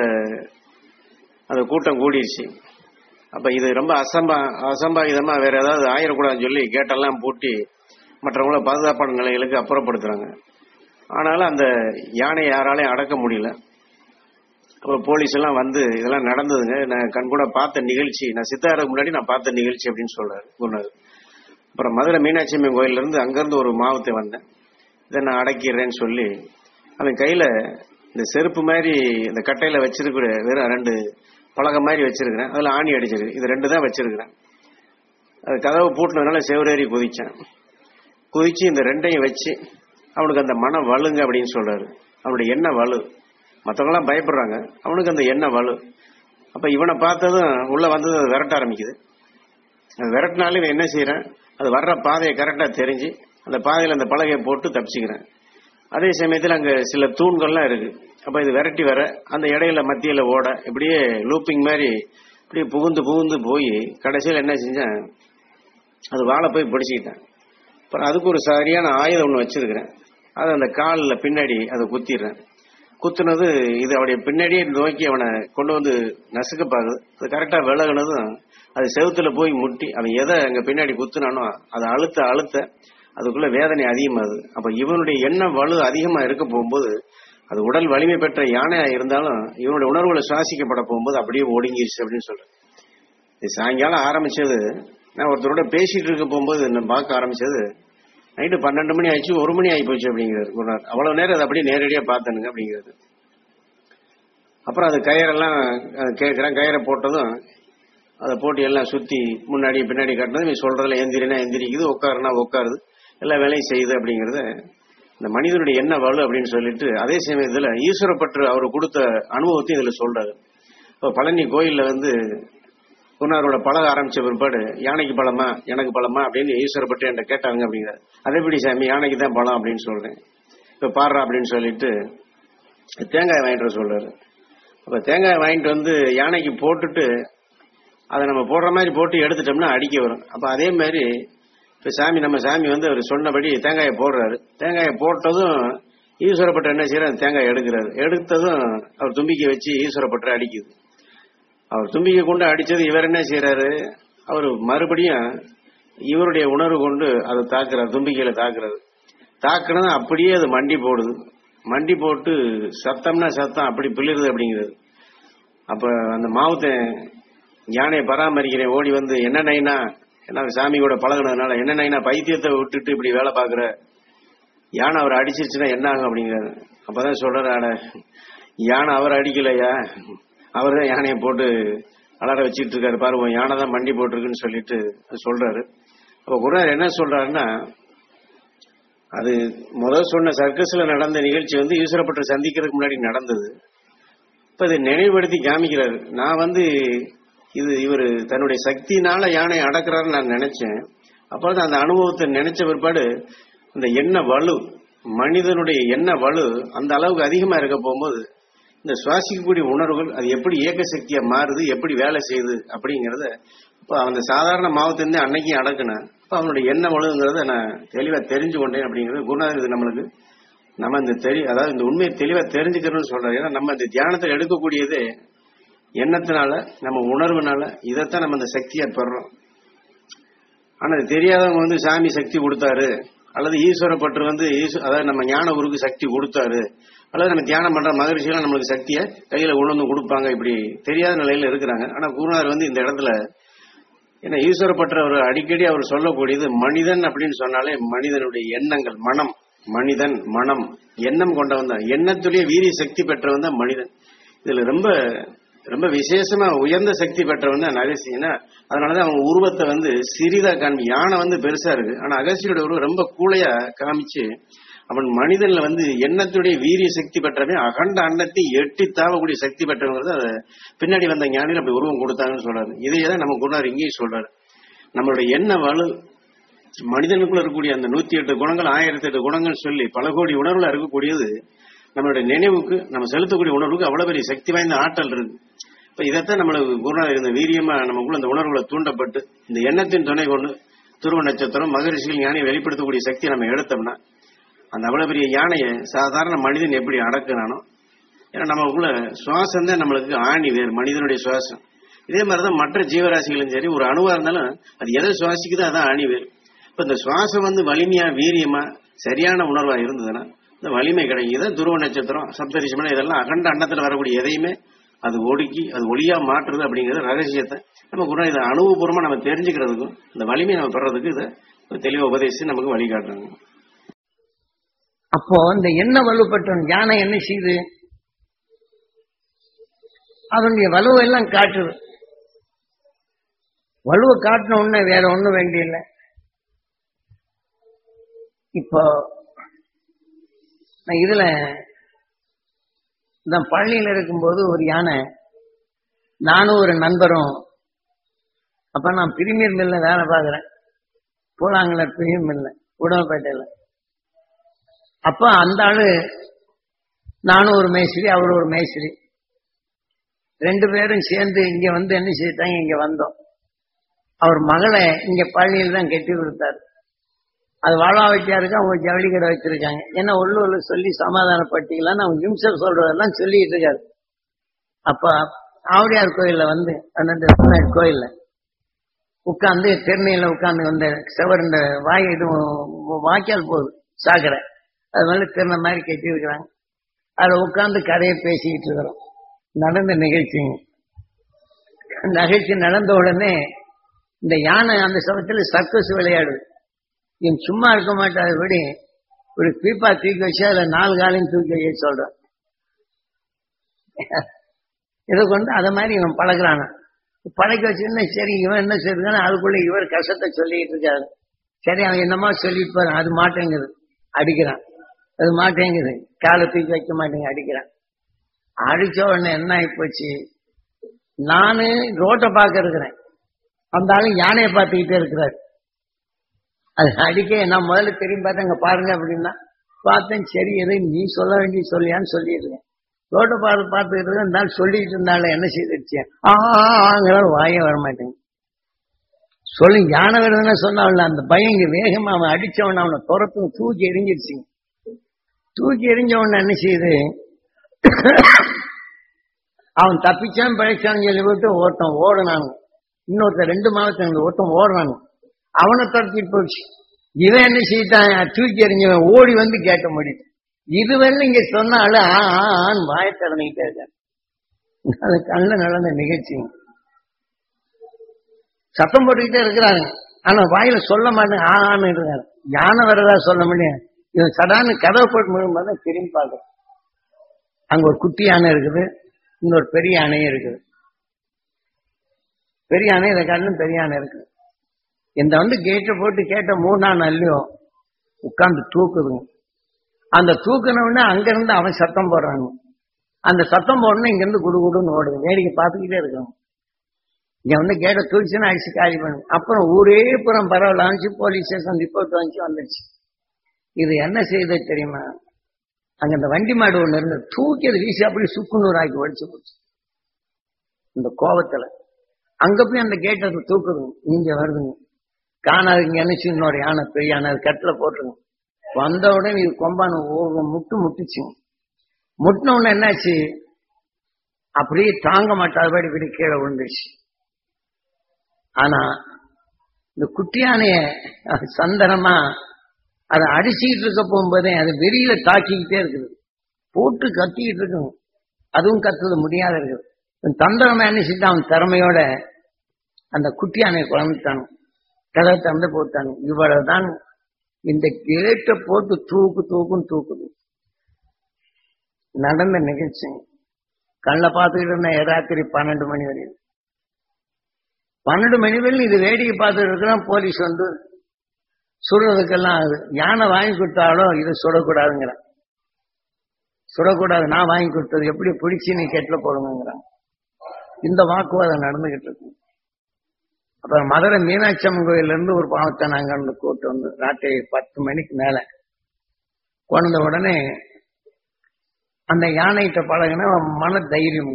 அந்த கூட்டம் கூடிருச்சு அப்ப இது ரொம்ப அசம்பா அசம்பாவிதமா வேற ஏதாவது ஆயிடக்கூடாதுன்னு சொல்லி கேட்டெல்லாம் பூட்டி மற்றவங்கள பாதுகாப்பான நிலைகளுக்கு அப்புறப்படுத்துறாங்க ஆனாலும் அந்த யானையை யாராலையும் அடக்க முடியல அப்புறம் போலீஸ் எல்லாம் வந்து இதெல்லாம் நடந்ததுங்க நான் கண்கூட பார்த்த நிகழ்ச்சி நான் சித்தாருக்கு முன்னாடி நான் பார்த்த நிகழ்ச்சி அப்படின்னு சொல்றாரு குருநாதர் அப்புறம் மதுரை மீனாட்சி அம்மன் கோயில்ல இருந்து அங்கிருந்து ஒரு மாவத்தை வந்தேன் இதை நான் அடக்கிடுறேன்னு சொல்லி அவன் கையில இந்த செருப்பு மாதிரி இந்த கட்டையில வச்சிருக்கிற வெறும் ரெண்டு பலகை மாதிரி வச்சிருக்கிறேன் அதுல ஆணி அடிச்சிருக்கு இது ரெண்டு தான் வச்சிருக்கிறேன் அது கதவை பூட்டினதுனால செவரேறி குதிச்சேன் குதிச்சு இந்த ரெண்டையும் வச்சு அவனுக்கு அந்த மன வலுங்க அப்படின்னு சொல்றாரு அவனுடைய எண்ண வலு மற்றவங்களாம் பயப்படுறாங்க அவனுக்கு அந்த எண்ண வலு அப்ப இவனை பார்த்ததும் உள்ள வந்தது அது விரட்ட ஆரம்பிக்குது அது விரட்டினாலும் இவன் என்ன செய்யறான் அது வர்ற பாதையை கரெக்டா தெரிஞ்சு அந்த பாதையில அந்த பலகையை போட்டு தப்பிச்சுக்கிறேன் அதே சமயத்தில் அங்க சில தூண்கள்லாம் இருக்கு அப்ப இது விரட்டி வர அந்த இடையில மத்தியில ஓட இப்படியே லூப்பிங் மாதிரி இப்படியே புகுந்து புகுந்து போய் கடைசியில் என்ன செஞ்சேன் அது வாழை போய் பிடிச்சிக்கிட்டேன் அப்புறம் அதுக்கு ஒரு சரியான ஆயுதம் ஒன்று வச்சிருக்கிறேன் அது அந்த காலில் பின்னாடி அதை குத்திடுறேன் குத்துனது இது அவனுடைய பின்னாடியே நோக்கி அவனை கொண்டு வந்து நசுக்க பார்க்குது அது கரெக்டாக விலகுனதும் அது செவுத்துல போய் முட்டி அவன் எதை அங்க பின்னாடி குத்துனானோ அதை அழுத்த அழுத்த அதுக்குள்ள வேதனை அதிகமாகுது அப்ப இவனுடைய எண்ணம் வலு அதிகமா இருக்க போகும்போது அது உடல் வலிமை பெற்ற யானையா இருந்தாலும் இவனுடைய உணர்வுகளை சுவாசிக்கப்பட போகும்போது அப்படியே ஒடுங்கிருச்சு அப்படின்னு சொல்றேன் இது சாயங்காலம் ஆரம்பிச்சது நான் ஒருத்தரோட பேசிட்டு இருக்க போகும்போது நான் பார்க்க ஆரம்பிச்சது நைட்டு பன்னெண்டு மணி ஆயிடுச்சு ஒரு மணி ஆகி போச்சு அப்படிங்கிறாரு குருநாத் அவ்வளவு நேரம் அதை அப்படியே நேரடியா பார்த்தனுங்க அப்படிங்கிறது அப்புறம் அது கயிறெல்லாம் அஹ், கேட்கிறேன் கயிறை போட்டதும் அதை போட்டு எல்லாம் சுத்தி முன்னாடி பின்னாடி காட்டினது நீ சொல்றதுல எந்திரினா எந்திரிக்குது உட்காருனா உட்காருது எல்லா வேலையும் செய்யுது அப்படிங்கறத இந்த மனிதனுடைய என்ன வலு அப்படின்னு சொல்லிட்டு அதே சமயத்துல ஈஸ்வரப்பற்று அவர் கொடுத்த அனுபவத்தையும் இதுல சொல்றாரு இப்போ பழனி கோயில்ல வந்து குருநாரோட பழக ஆரம்பிச்ச பிற்பாடு யானைக்கு பழமா எனக்கு பழமா அப்படின்னு ஈஸ்வரப்பட்டு என்கிட்ட கேட்டாங்க அப்படிங்கிறார் அதேபடி சாமி யானைக்கு தான் பழம் அப்படின்னு சொல்றேன் இப்ப பாடுறா அப்படின்னு சொல்லிட்டு தேங்காய் வாங்கிட்டு வர சொல்றாரு அப்ப தேங்காய் வாங்கிட்டு வந்து யானைக்கு போட்டுட்டு அதை நம்ம போடுற மாதிரி போட்டு எடுத்துட்டோம்னா அடிக்க வரும் அப்ப அதே மாதிரி இப்ப சாமி நம்ம சாமி வந்து அவர் சொன்னபடி தேங்காயை போடுறாரு தேங்காயை போட்டதும் ஈஸ்வரப்பட்ட என்ன செய்யறாரு தேங்காய் எடுக்கிறாரு எடுத்ததும் அவர் தும்பிக்கை வச்சு ஈஸ்வரப்பட்ட அடிக்குது அவர் தும்பிக்கை கொண்டு அடிச்சது இவர் என்ன செய்யறாரு அவர் மறுபடியும் இவருடைய உணர்வு கொண்டு அதை தாக்குறாரு தும்பிக்கையில தாக்குறது தாக்குனது அப்படியே அது மண்டி போடுது மண்டி போட்டு சத்தம்னா சத்தம் அப்படி பிளிருது அப்படிங்கிறது அப்ப அந்த மாவத்தை யானையை பராமரிக்கிறேன் ஓடி வந்து என்ன நைனா என்ன சாமி கூட பழகுனதுனால என்ன நைனா பைத்தியத்தை விட்டுட்டு இப்படி வேலை பாக்குற யானை அவர் அடிச்சிருச்சுன்னா என்ன ஆகும் அப்படிங்கிறாரு அப்பதான் சொல்றாரு அட யானை அவர் அடிக்கலையா அவர் தான் யானையை போட்டு அலற வச்சிட்டு இருக்காரு பாரு உன் யானை தான் மண்டி போட்டிருக்குன்னு சொல்லிட்டு சொல்றாரு அப்ப குருநாதர் என்ன சொல்றாருன்னா அது முதல் சொன்ன சர்க்கஸ்ல நடந்த நிகழ்ச்சி வந்து ஈஸ்வரப்பட்ட சந்திக்கிறதுக்கு முன்னாடி நடந்தது இப்ப இதை நினைவுபடுத்தி காமிக்கிறாரு நான் வந்து இது இவர் தன்னுடைய சக்தினால யானை அடக்குறாருன்னு நான் நினைச்சேன் அப்பொழுது அந்த அனுபவத்தை நினைச்ச பிற்பாடு இந்த எண்ண வலு மனிதனுடைய எண்ண வலு அந்த அளவுக்கு அதிகமா இருக்க போகும்போது இந்த சுவாசிக்கக்கூடிய உணர்வுகள் அது எப்படி இயக்க சக்தியா மாறுது எப்படி வேலை செய்யுது அப்படிங்கறத இப்ப அந்த சாதாரண மாவத்திலிருந்து அன்னைக்கும் அடக்குனேன் இப்ப அவனுடைய எண்ண வலுங்கிறத நான் தெளிவா தெரிஞ்சு கொண்டேன் அப்படிங்கிறது குருநாதர் இது நம்மளுக்கு நம்ம இந்த தெரி அதாவது இந்த உண்மையை தெளிவா தெரிஞ்சுக்கிறோம்னு சொல்றாரு ஏன்னா நம்ம இந்த தியானத்தில் எடுக்கக்கூடியது எண்ணத்தினால நம்ம உணர்வுனால இதைத்தான் நம்ம இந்த சக்தியா பெறோம் ஆனா இது தெரியாதவங்க வந்து சாமி சக்தி கொடுத்தாரு அல்லது ஈஸ்வரப்பற்று வந்து ஈஸ்வ- அதாவது நம்ம ஞான குருக்கு சக்தி கொடுத்தாரு அல்லது நம்ம தியானம் பண்ற மகரிஷிகள் நம்மளுக்கு சக்தியை கையில கொண்டு வந்து கொடுப்பாங்க இப்படி தெரியாத நிலையில இருக்கிறாங்க ஆனா குருநாதர் வந்து இந்த இடத்துல ஏன்னா ஈஸ்வரப்பற்றவர் அடிக்கடி அவர் சொல்லக்கூடியது மனிதன் அப்படின்னு சொன்னாலே மனிதனுடைய எண்ணங்கள் மனம் மனிதன் மனம் எண்ணம் கொண்டவன் தான் எண்ணத்துடைய வீரிய சக்தி பெற்றவன் தான் மனிதன் இதுல ரொம்ப ரொம்ப விசேஷமா உயர்ந்த சக்தி பெற்றவன் தான் அகசி ஏன்னா அதனாலதான் அவங்க உருவத்தை வந்து சிறிதா காமி யானை வந்து பெருசா இருக்கு ஆனா அகசியோட உருவம் ரொம்ப கூளையா காமிச்சு அவன் மனிதன்ல வந்து எண்ணத்துடைய வீரிய சக்தி பெற்றவன் அகண்ட அண்டத்தை எட்டி தாவக்கூடிய சக்தி பெற்றவங்கிறது அதை பின்னாடி வந்த ஞானிகள் அப்படி உருவம் கொடுத்தாங்கன்னு சொல்றாரு இதையே தான் நம்ம குருநாதர் இங்கேயும் சொல்றாரு நம்மளுடைய எண்ண வலு மனிதனுக்குள்ள இருக்கக்கூடிய அந்த நூத்தி எட்டு குணங்கள் ஆயிரத்தி எட்டு குணங்கள் சொல்லி பல கோடி உணர்வுல இருக்கக்கூடியது நம்மளுடைய நினைவுக்கு நம்ம செலுத்தக்கூடிய உணர்வுக்கு அவ்வளவு பெரிய சக்தி வாய்ந்த ஆற்றல் இருக்கு இப்ப இதைத்தான் நம்மளுக்கு குருநாதர் இந்த வீரியமா நமக்குள்ள இந்த உணர்வுகளை தூண்டப்பட்டு இந்த எண்ணத்தின் துணை கொண்டு துருவ நட்சத்திரம் மகரிஷிகள் ஞானியை வெளிப்படுத்தக்கூடிய சக்தி நம்ம எடுத்தோம்னா அந்த அவ்வளவு பெரிய யானையை சாதாரண மனிதன் எப்படி அடக்குறானோ ஏன்னா நமக்குள்ள சுவாசம் தான் நம்மளுக்கு ஆணி வேறு மனிதனுடைய சுவாசம் இதே மாதிரிதான் மற்ற ஜீவராசிகளும் சரி ஒரு அணுவா இருந்தாலும் அது எதை சுவாசிக்குதோ அதான் ஆணி வேறு இப்ப இந்த சுவாசம் வந்து வலிமையா வீரியமா சரியான உணர்வா இருந்ததுன்னா இந்த வலிமை கிடைக்கும் இதான் துருவ நட்சத்திரம் சப்தரிஷமனம் இதெல்லாம் அகண்ட அண்டத்துல வரக்கூடிய எதையுமே அது ஒடுக்கி அது ஒளியா மாற்றுது அப்படிங்கிறது ரகசியத்தை நம்ம கூட இதை அனுபவபூர்வமா நம்ம தெரிஞ்சுக்கிறதுக்கும் இந்த வலிமையை நம்ம பெறதுக்கு இதை தெளிவா உபதேசித்து நமக்கு வழிகாட்டுறாங்க அப்போ இந்த என்ன வலுப்பட்டவன் யானை என்ன செய்யுது அதனுடைய வலுவை எல்லாம் காட்டுது வலுவை காட்டின உடனே வேற ஒண்ணும் வேண்டியில்லை இப்போ நான் இதுல நான் பள்ளியில் இருக்கும்போது ஒரு யானை நானும் ஒரு நண்பரும் அப்ப நான் பிரிமியர் மில்ல வேலை பார்க்குறேன் பூலாங்கல பிரிமியர் மில்ல உடம்பேட்டையில அப்ப அந்த ஆளு நானும் ஒரு மேஸ்திரி அவர் ஒரு மேஸ்திரி ரெண்டு பேரும் சேர்ந்து இங்க வந்து என்ன செய்தாங்க இங்க வந்தோம் அவர் மகளை இங்க பள்ளியில் தான் கட்டி கொடுத்தாரு அது வாழா வைக்காருக்கு அவங்க ஜவுளி கடை வச்சிருக்காங்க ஏன்னா உள்ளூர்ல சொல்லி சமாதானப்படுத்திக்கலாம் அவங்க நிமிஷம் சொல்றதெல்லாம் சொல்லிட்டு இருக்காரு அப்ப ஆவுடையார் கோயில்ல வந்து அந்த விநாயகர் கோயில்ல உட்கார்ந்து திருநீல உட்கார்ந்து அந்த செவர் இந்த வாய் இது வாய்க்கால் போகுது சாக்கடை அது மேல திருந மாதிரி கட்டி இருக்கிறாங்க அதுல உட்கார்ந்து கதையை பேசிக்கிட்டு இருக்கிறோம் நடந்த நிகழ்ச்சிங்க நிகழ்ச்சி நடந்த உடனே இந்த யானை அந்த சமயத்துல சர்க்கஸ் விளையாடுது இவன் சும்மா இருக்க மாட்டாது விடி ஒரு பீப்பா தூக்கி வச்சு அதுல நாலு காலையும் தூக்கி வைக்க சொல்றான் இதை கொண்டு அதை மாதிரி இவன் பழகுறான பழக்க வச்சுன்னா சரி இவன் என்ன செய்யுதுன்னா அதுக்குள்ள இவர் கஷ்டத்தை சொல்லிட்டு இருக்காரு சரி அவன் என்னமா சொல்லிட்டு போறான் அது மாட்டேங்குது அடிக்கிறான் அது மாட்டேங்குது காலை தூக்கி வைக்க மாட்டேங்க அடிக்கிறான் அடிச்ச உடனே என்ன ஆயிப்போச்சு நானு ரோட்டை பார்க்க இருக்கிறேன் அந்த ஆளு யானையை பார்த்துக்கிட்டே இருக்கிறாரு அது அடிக்க நான் முதல்ல திரும்பி பார்த்தேன் அங்க பாருங்க அப்படின்னா பார்த்தேன் சரி எதை நீ சொல்ல வேண்டிய சொல்லியான்னு சொல்லிடுறேன் ரோட்டை பார்த்து பார்த்துக்கிட்டு இருக்கேன் இந்த ஆள் சொல்லிட்டு இருந்தால என்ன செய்திருச்சேன் ஆங்கிறாலும் வாயே வர மாட்டேங்க சொல்லி யானை வருதுன்னு சொன்னான்ல அந்த பயம் இங்க வேகமா அவன் அடிச்சவன் அவனை துரத்து தூக்கி எரிஞ்சிருச்சுங்க தூக்கி எரிஞ்ச உடனே என்ன செய்யுது அவன் தப்பிச்சான் பிழைச்சான்னு சொல்லி விட்டு ஒருத்தன் ஓடுனானு இன்னொருத்தன் ரெண்டு மாதத்துல ஒருத்தன் ஓடுறானு அவனை துரத்திட்டு போச்சு இவன் என்ன செய்தான் தூக்கி எறிஞ்சவன் ஓடி வந்து கேட்க முடியும் இதுவரை இங்க சொன்னாலும் ஆ ஆ, ஆன்னு வாய திறந்துகிட்டே இருக்கான் அது கண்ணில் நடந்த நிகழ்ச்சி சத்தம் போட்டுக்கிட்டே இருக்கிறாங்க ஆனா வாயில சொல்ல மாட்டேன் ஆ ஆன்னு இருக்காரு யானை வரதா சொல்ல முடியும் இவன் சடான்னு கதவை போட்டு முழும்போது திரும்பி பார்க்கறேன் அங்க ஒரு குட்டி யானை இருக்குது இன்னொரு பெரிய யானையும் இருக்குது பெரிய யானை இதை காட்டிலும் பெரிய யானை இருக்குது இந்த வந்து கேட்டை போட்டு கேட்ட மூணு நாள் நல்லையும் உட்கார்ந்து தூக்குதுங்க அந்த தூக்குன உடனே அங்கிருந்து அவன் சத்தம் போடுறாங்க அந்த சத்தம் போடணும் இங்க இருந்து குடு குடுன்னு ஓடுது வேடிக்கை பார்த்துக்கிட்டே இருக்காங்க இங்க வந்து கேட்ட தூக்கிச்சுன்னு அடிச்சு காலி பண்ணும் அப்புறம் ஊரே புறம் பரவாயில்ல அனுப்பிச்சு போலீஸ் ஸ்டேஷன் ரிப்போர்ட் வந்துச்சு வந்துருச்சு இது என்ன செய்யுது தெரியுமா அங்க இந்த வண்டி மாடு ஒண்ணு இருந்து தூக்கி அதை வீசி அப்படி சுக்குநூறு ஆக்கி ஒடிச்சு போச்சு இந்த கோபத்துல அங்க போய் அந்த கேட்டை தூக்குது இங்க வருதுங்க காணாது இங்க நினைச்சு இன்னொரு யானை பெரிய யானை அது கட்டில போட்டுருங்க வந்த உடனே இது கொம்பான ஒரு முட்டு முட்டுச்சுங்க முட்டின உடனே என்னாச்சு அப்படியே தாங்க மாட்டாதபடி இப்படி கீழே விழுந்துச்சு ஆனா இந்த குட்டி யானைய அது சந்தனமா அதை அடிச்சுக்கிட்டு இருக்க போகும்போதே அது வெறியில தாக்கிக்கிட்டே இருக்குது போட்டு கத்திக்கிட்டு இருக்கும் அதுவும் கத்துறது முடியாத இருக்குது இவன் தந்திரமா என்ன செஞ்சான் அவன் திறமையோட அந்த குட்டி யானையை குழம்பிட்டான் கதவை திறந்து போட்டாங்க இவ்வளவுதான் இந்த கேட்டை போட்டு தூக்கு தூக்குன்னு தூக்குது நடந்த நிகழ்ச்சி கண்ணில் பார்த்துக்கிட்டு இருந்தேன் ராத்திரி பன்னெண்டு மணி வரையும் பன்னெண்டு மணி வரையும் இது வேடிக்கை பார்த்துட்டு இருக்கிறான் போலீஸ் வந்து சுடுறதுக்கெல்லாம் ஆகுது யானை வாங்கி கொடுத்தாலும் இது சுடக்கூடாதுங்கிறான் சுடக்கூடாது நான் வாங்கி கொடுத்தது எப்படி பிடிச்சி நீ கெட்டில் போடுங்கிறான் இந்த வாக்குவாதம் நடந்துகிட்டு இருக்கு அப்புறம் மதுரை மீனாட்சி அம்மன் கோயில்ல இருந்து ஒரு பாவத்தை நாங்க வந்து கூட்டு வந்து ராத்திரி பத்து மணிக்கு மேல கொண்ட உடனே அந்த யானைகிட்ட பழகின மன தைரியம்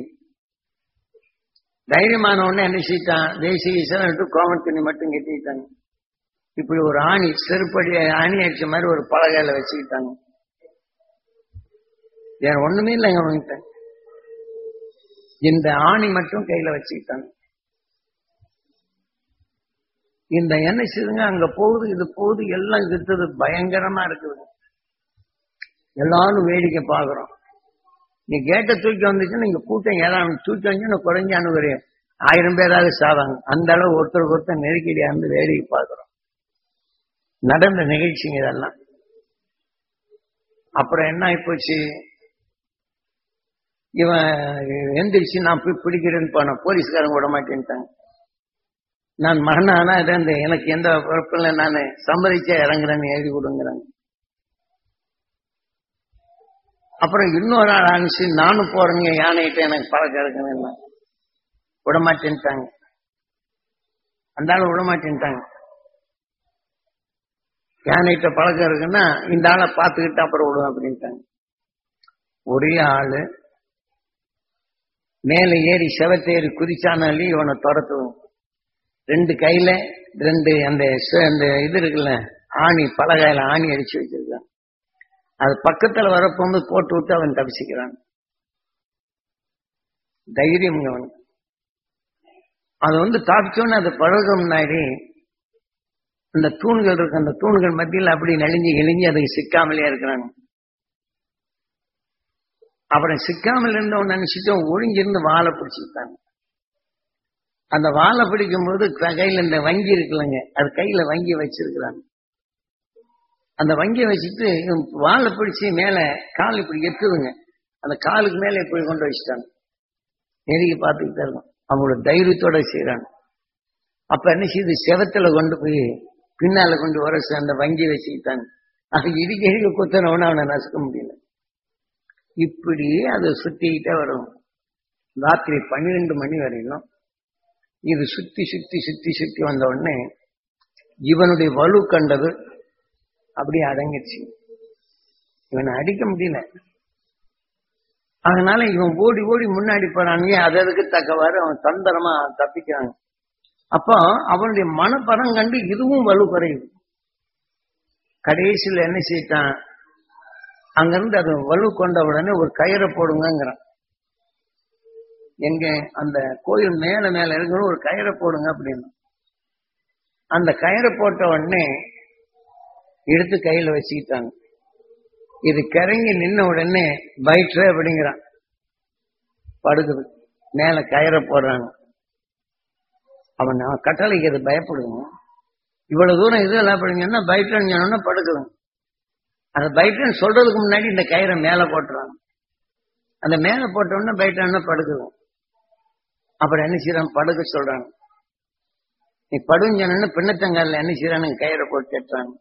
தைரியமான உடனே என்ன செய்யிட்டான் தேசிய விட்டு கோமன் துணி மட்டும் கட்டிட்டாங்க இப்படி ஒரு ஆணி செருப்படி ஆணி அடிச்ச மாதிரி ஒரு பலகையில வச்சுக்கிட்டாங்க வேற ஒண்ணுமே இல்லைங்க அவங்ககிட்ட இந்த ஆணி மட்டும் கையில வச்சுக்கிட்டாங்க இந்த என்ன செய்யுதுங்க அங்க போகுது இது போகுது எல்லாம் கிட்டது பயங்கரமா இருக்குது எல்லாரும் வேடிக்கை பாக்குறோம் நீ கேட்ட தூக்கி வந்துச்சுன்னா நீங்க கூட்டம் ஏதாவது தூக்கி வந்து குறைஞ்ச அணுகுறைய ஆயிரம் பேராவது சாவாங்க அந்த அளவு ஒருத்தருக்கு ஒருத்தர் நெருக்கடியா இருந்து வேடிக்கை பாக்குறோம் நடந்த நிகழ்ச்சிங்க இதெல்லாம் அப்புறம் என்ன ஆயிப்போச்சு இவன் எந்திரிச்சு நான் போய் பிடிக்கிறேன்னு போனேன் போலீஸ்காரங்க விட மாட்டேன்ட்டாங்க நான் மகனானா இந்த எனக்கு எந்த குழப்பம் இல்லை நான் சம்மதிச்சா இறங்குறேன்னு எழுதி கொடுங்கிறாங்க அப்புறம் இன்னொரு ஆள் அனுப்பிச்சு நானும் போறேங்க யானைகிட்ட எனக்கு பழக்கம் இருக்குன்னு விட மாட்டேன்ட்டாங்க அந்த ஆள் விட மாட்டேன்ட்டாங்க யானைகிட்ட பழக்கம் இருக்குன்னா இந்த ஆளை பார்த்துக்கிட்டு அப்புறம் விடுவேன் அப்படின்ட்டாங்க ஒரே ஆளு மேலே ஏறி செவத்தேறி குதிச்சானாலே இவனை துரத்துவோம் ரெண்டு கையில ரெண்டு அந்த சு- அந்த இது இருக்குல்ல ஆணி பலகையில ஆணி அடிச்சு வச்சிருக்கான் அது பக்கத்துல வரப்போகும்போது போட்டு விட்டு அவன் தப்பிச்சுக்கிறான் தைரியம் அவன் அது வந்து தாப்பிச்சோன்னு அது பழக முன்னாடி அந்த தூண்கள் இருக்கு அந்த தூண்கள் மத்தியில் அப்படி நெளிஞ்சு இழிஞ்சு அதுக்கு சிக்காமலே இருக்கிறாங்க அப்புறம் சிக்காமல் இருந்தவன் நினைச்சிட்டு ஒளிஞ்சிருந்து வாழை பிடிச்சிக்கிட்டாங்க அந்த வாழை பிடிக்கும் போது க- கையில இந்த வங்கி இருக்குல்லங்க அது கையில வங்கி வச்சிருக்கிறாங்க அந்த வங்கியை வச்சுட்டு இவன் வாழை பிடிச்சி மேல கால் இப்படி எத்துதுங்க அந்த காலுக்கு மேல இப்படி கொண்டு வச்சுட்டாங்க நெருங்கி பார்த்துக்கிட்டே இருக்கும் அவங்களோட தைரியத்தோட செய்யறாங்க அப்ப என்ன செய்யுது செவத்துல கொண்டு போய் பின்னால கொண்டு வர அந்த வங்கி வச்சுக்கிட்டாங்க அது இடிக்க இடிக்க குத்தனவன அவனை நசுக்க முடியல இப்படி அதை சுத்திக்கிட்டே வரும் ராத்திரி பன்னிரெண்டு மணி வரையிலும் இது சுத்தி சுத்தி சுத்தி சுத்தி வந்த உடனே இவனுடைய வலு கண்டது அப்படியே அடங்கிடுச்சு இவனை அடிக்க முடியல அதனால இவன் ஓடி ஓடி முன்னாடி போறானுங்க அது அதுக்கு தக்கவாறு அவன் தந்திரமா தப்பிக்கிறாங்க அப்போ அவனுடைய மனப்பரம் கண்டு இதுவும் வலு குறையுது கடைசியில் என்ன செய்யிட்டான் அங்கிருந்து அது வலு கொண்ட உடனே ஒரு கயிறை போடுங்கிறான் எங்க அந்த கோயில் மேல மேல இருக்கிற ஒரு கயிறை போடுங்க அப்படின்னு அந்த கயிறை போட்ட உடனே எடுத்து கையில வச்சுக்கிட்டாங்க இது கிறங்கி நின்ன உடனே பைட்ரு அப்படிங்கிறான் படுக்குது மேல கயிறை போடுறாங்க அவன் நான் கட்டளைக்கு அது பயப்படுங்க இவ்வளவு தூரம் இது எல்லாம் படிங்கன்னா பைட்ரன் சொன்னா படுக்குதுங்க அந்த பைட்ரன் சொல்றதுக்கு முன்னாடி இந்த கயிறை மேல போட்டுறாங்க அந்த மேல போட்ட உடனே பைட்ரன் படுக்குது அப்புறம் என்ன செய்யறான் படுக்க சொல்றாங்க நீ படுன்னு சொன்ன பின்னத்தங்கால என்ன செய்யறானுங்க கயிறை போட்டு கட்டுறாங்க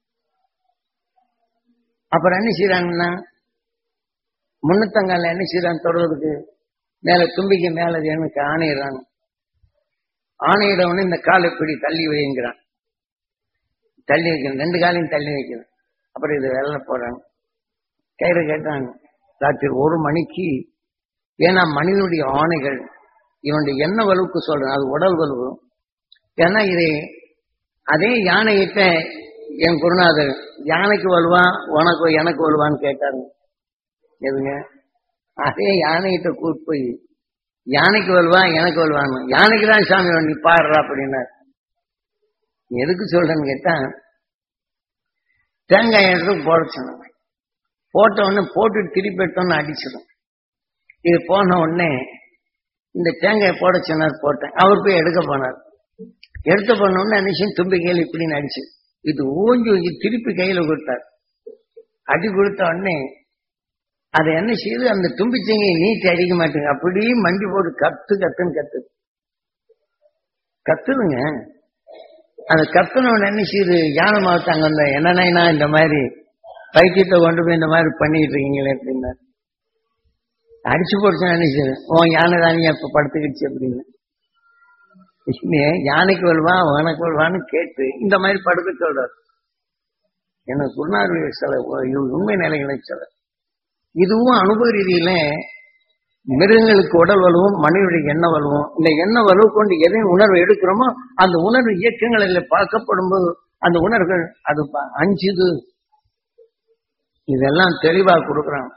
அப்புறம் என்ன செய்யறாங்கன்னா முன்னத்தங்கால என்ன செய்யறான் தொடர்றதுக்கு மேல தும்பிக்கு மேல அது எனக்கு ஆணையிடுறாங்க ஆணையிடவனே இந்த காலை இப்படி தள்ளி வைங்கிறான் தள்ளி வைக்கணும் ரெண்டு காலையும் தள்ளி வைக்கணும் அப்புறம் இது வெள்ள போடுறாங்க கயிறு கேட்டாங்க ராத்திரி ஒரு மணிக்கு ஏன்னா மனிதனுடைய ஆணைகள் இவனுடைய என்ன வலுவுக்கு சொல்றேன் அது உடல் வலுவு ஏன்னா இது அதே யானைகிட்ட என் குருநாதர் யானைக்கு வலுவா உனக்கு எனக்கு வலுவான்னு கேட்டாருங்க எதுங்க அதே யானைகிட்ட கூட்டு போய் யானைக்கு வலுவா எனக்கு வலுவான்னு யானைக்கு தான் சாமி நீ பாடுறா அப்படின்னாரு எதுக்கு சொல்றேன்னு கேட்டா தேங்காய் எடுத்து போட சொன்னாங்க போட்ட உடனே போட்டு திருப்பி எடுத்தோன்னு அடிச்சிடும் இது போன உடனே இந்த தேங்காய் போட சொன்னார் போட்டேன் அவர் போய் எடுக்க போனார் எடுத்த போன உடனே அன்னைக்கும் தும்பி கையில் இப்படின்னு அடிச்சு இது ஊஞ்சி ஊஞ்சி திருப்பி கையில கொடுத்தார் அடி கொடுத்த உடனே அதை என்ன செய்யுது அந்த தும்பிச்செங்கை நீட்டி அடிக்க மாட்டேங்க அப்படியே மண்டி போட்டு கத்து கத்துன்னு கத்து கத்துதுங்க அந்த கத்துனவன் என்ன செய்யுது யானை மாவட்டம் அங்க வந்த என்னன்னா இந்த மாதிரி பைத்தியத்தை கொண்டு போய் இந்த மாதிரி பண்ணிட்டு இருக்கீங்களே அப்படின்னா அடிச்சு போடுச்சா என்ன செய்யுது உன் யானை தானே இப்ப படுத்துக்கிடுச்சு அப்படின்னு இனிமே யானைக்கு வருவா உனக்கு வருவான்னு கேட்டு இந்த மாதிரி படுக்க சொல்றாரு எனக்கு குருநாதருடைய சில உண்மை நிலைகளை சில இதுவும் அனுபவ ரீதியில மிருகங்களுக்கு உடல் வலுவும் மனிதனுடைய எண்ண வலுவும் இந்த எண்ண வலுவு கொண்டு எதை உணர்வு எடுக்கிறோமோ அந்த உணர்வு இயக்கங்களில் பார்க்கப்படும் போது அந்த உணர்வுகள் அது ப- அஞ்சுது இதெல்லாம் தெளிவா கொடுக்குறாங்க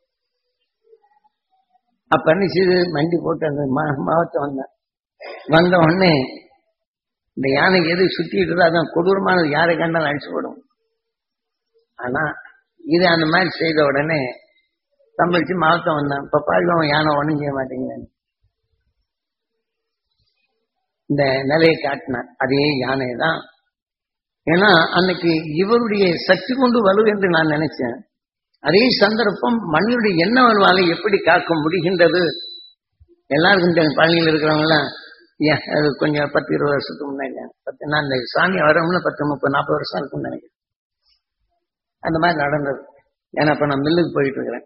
அப்ப என்ன செய்து மண்டி போட்டு அந்த மா- மாவத்தை வந்தேன் வந்த உடனே இந்த யானைக்கு எது சுத்திட்டு இருக்கோ அதான் கொடூரமானது யாரை கண்டாலும் அடிச்சு போடும் ஆனா இது அந்த மாதிரி செய்த உடனே சம்பளிச்சு மாவட்டம் வந்தான் இப்ப பாருங்க அவன் யானை ஒண்ணும் செய்ய மாட்டேங்கிறான் இந்த நிலையை காட்டினார் அதே யானை தான் ஏன்னா அன்னைக்கு இவருடைய சக்தி கொண்டு வலு என்று நான் நினைச்சேன் அதே சந்தர்ப்பம் மண்ணுடைய எண்ண வலுவாலை எப்படி காக்க முடிகின்றது எல்லாருக்கும் தெரியும் பழனியில் இருக்கிறவங்க எல்லாம் ஏன் அது கொஞ்சம் பத்து இருபது வருஷத்துக்கு முன்னாடி பத்து நான் இந்த சாமி வரவங்கள பத்து முப்பது நாற்பது வருஷம் இருக்கும்னு நினைக்கிறேன் அந்த மாதிரி நடந்தது ஏன்னா இப்ப நான் மில்லுக்கு போயிட்டு இருக்கிறேன்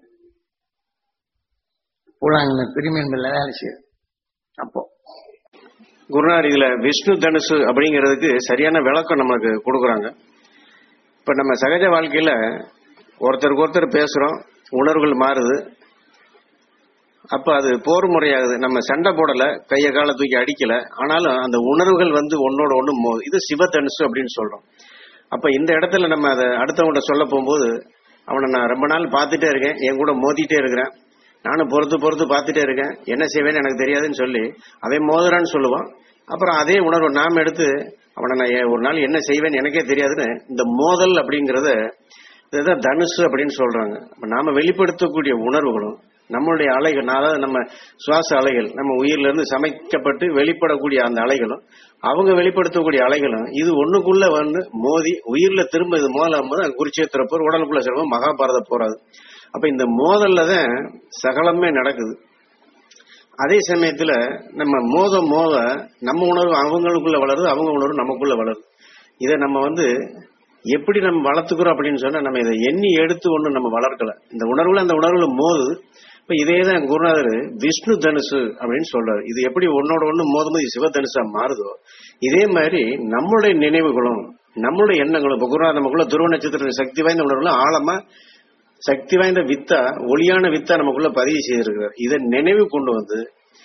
பூலாங்க பிரிமியன் மில்ல வேலை செய்யுது அப்போ குருநாதர் இதுல விஷ்ணு தனுசு அப்படிங்கிறதுக்கு சரியான விளக்கம் நமக்கு கொடுக்குறாங்க இப்ப நம்ம சகஜ வாழ்க்கையில ஒருத்தருக்கு ஒருத்தர் பேசுறோம் உணர்வுகள் மாறுது அப்ப அது போர் முறையாகுது நம்ம சண்டை போடல கைய காலை தூக்கி அடிக்கல ஆனாலும் அந்த உணர்வுகள் வந்து ஒன்னோட ஒண்ணு மோது இது சிவதனுசு அப்படின்னு சொல்றோம் அப்ப இந்த இடத்துல நம்ம அதை அடுத்தவங்கள்ட்ட சொல்ல போகும்போது அவனை நான் ரொம்ப நாள் பார்த்துட்டே இருக்கேன் என் கூட மோதிட்டே இருக்கிறேன் நானும் பொறுத்து பொறுத்து பார்த்துட்டே இருக்கேன் என்ன செய்வேன்னு எனக்கு தெரியாதுன்னு சொல்லி அவன் மோதுறான்னு சொல்லுவான் அப்புறம் அதே உணர்வு நாம் எடுத்து அவனை நான் ஏ- ஒரு நாள் என்ன செய்வேன்னு எனக்கே தெரியாதுன்னு இந்த மோதல் அப்படிங்கறத இதுதான் தனுசு அப்படின்னு சொல்றாங்க அப்ப நாம வெளிப்படுத்தக்கூடிய உணர்வுகளும் நம்மளுடைய அலைகள் அதாவது நம்ம சுவாச அலைகள் நம்ம உயிர்ல இருந்து சமைக்கப்பட்டு வெளிப்படக்கூடிய அந்த அலைகளும் அவங்க வெளிப்படுத்தக்கூடிய அலைகளும் இது ஒண்ணுக்குள்ள வந்து மோதி உயிர்ல திரும்ப இது மோதலும் போது குருச்சேத்திர போர் உடலுக்குள்ள செல்வம் மகாபாரத போராது அப்ப இந்த மோதல்ல தான் சகலமே நடக்குது அதே சமயத்துல நம்ம மோத மோத நம்ம உணர்வு அவங்களுக்குள்ள வளருது அவங்க உணர்வு நமக்குள்ள வளருது இதை நம்ம வந்து எப்படி நம்ம வளர்த்துக்கிறோம் அப்படின்னு சொன்னா நம்ம இதை எண்ணி எடுத்து ஒண்ணு நம்ம வளர்க்கல இந்த உணர்வுல அந்த உணர்வுல மோதுது இப்ப இதே தான் குருநாதர் விஷ்ணு தனுசு அப்படின்னு சொல்றாரு இது எப்படி ஒன்னோட ஒண்ணு மோதும்போது சிவ தனுசா மாறுதோ இதே மாதிரி நம்மளுடைய நினைவுகளும் நம்மளுடைய எண்ணங்களும் இப்ப குருநாதர் நமக்குள்ள துருவ நட்சத்திர சக்தி வாய்ந்த உணர்வுல ஆழமா சக்தி வாய்ந்த வித்தா ஒளியான வித்தா நமக்குள்ள பதிவு செய்திருக்கிறார் இதை நினைவு கொண்டு வந்து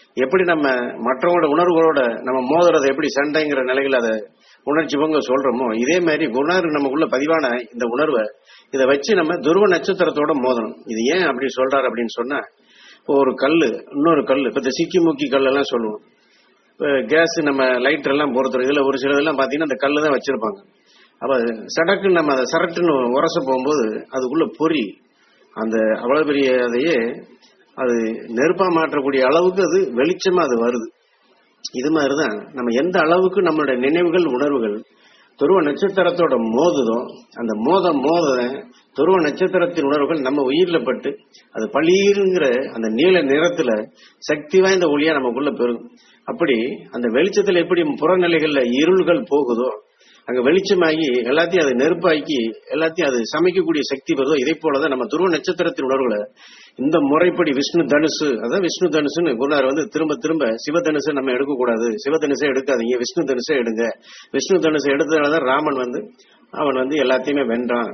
எப்படி நம்ம மற்றவங்களோட உணர்வுகளோட நம்ம மோதுறதை எப்படி சண்டைங்கிற நிலையில் அதை உணர்ச்சி பொங்க சொல்றோமோ இதே மாதிரி குருநாதர் நமக்குள்ள பதிவான இந்த உணர்வை இதை வச்சு நம்ம துருவ நட்சத்திரத்தோட மோதணும் இது ஏன் அப்படி சொல்றாரு அப்படின்னு சொன்னா இப்போ ஒரு கல்லு இன்னொரு கல் இப்போ இந்த சிக்கி முக்கி கல்லெல்லாம் சொல்லுவோம் கேஸ் நம்ம லைட்டர் எல்லாம் பொறுத்துறோம் இதுல ஒரு சிலதெல்லாம் பாத்தீங்கன்னா அந்த கல்லு தான் வச்சிருப்பாங்க அப்ப சடக்குன்னு நம்ம அதை சரட்டுன்னு உரச போகும்போது அதுக்குள்ள பொறி அந்த அவ்வளவு பெரிய அதையே அது நெருப்பா மாற்றக்கூடிய அளவுக்கு அது வெளிச்சமா அது வருது இது மாதிரிதான் நம்ம எந்த அளவுக்கு நம்மளுடைய நினைவுகள் உணர்வுகள் துருவ நட்சத்திரத்தோட மோதுதோ அந்த மோத மோத துருவ நட்சத்திரத்தின் உணர்வுகள் நம்ம உயிர்ல பட்டு அது பளீருங்கிற அந்த நீல நிறத்துல சக்தி வாய்ந்த ஒளியா நமக்குள்ள பெருகும் அப்படி அந்த வெளிச்சத்துல எப்படி புறநிலைகள்ல இருள்கள் போகுதோ அங்க வெளிச்சமாகி எல்லாத்தையும் அது நெருப்பாக்கி எல்லாத்தையும் அது சமைக்கக்கூடிய சக்தி வருதோ இதே போலதான் நம்ம துருவ நட்சத்திரத்தின் உணர்வுகளை இந்த முறைப்படி விஷ்ணு தனுசு அதான் விஷ்ணு தனுசுன்னு குருநார் வந்து திரும்ப திரும்ப சிவதனுசு நம்ம எடுக்கக்கூடாது சிவதனுசை எடுக்காதீங்க விஷ்ணு தனுசை எடுங்க விஷ்ணு தனுசை எடுத்ததுனாலதான் ராமன் வந்து அவன் வந்து எல்லாத்தையுமே வென்றான்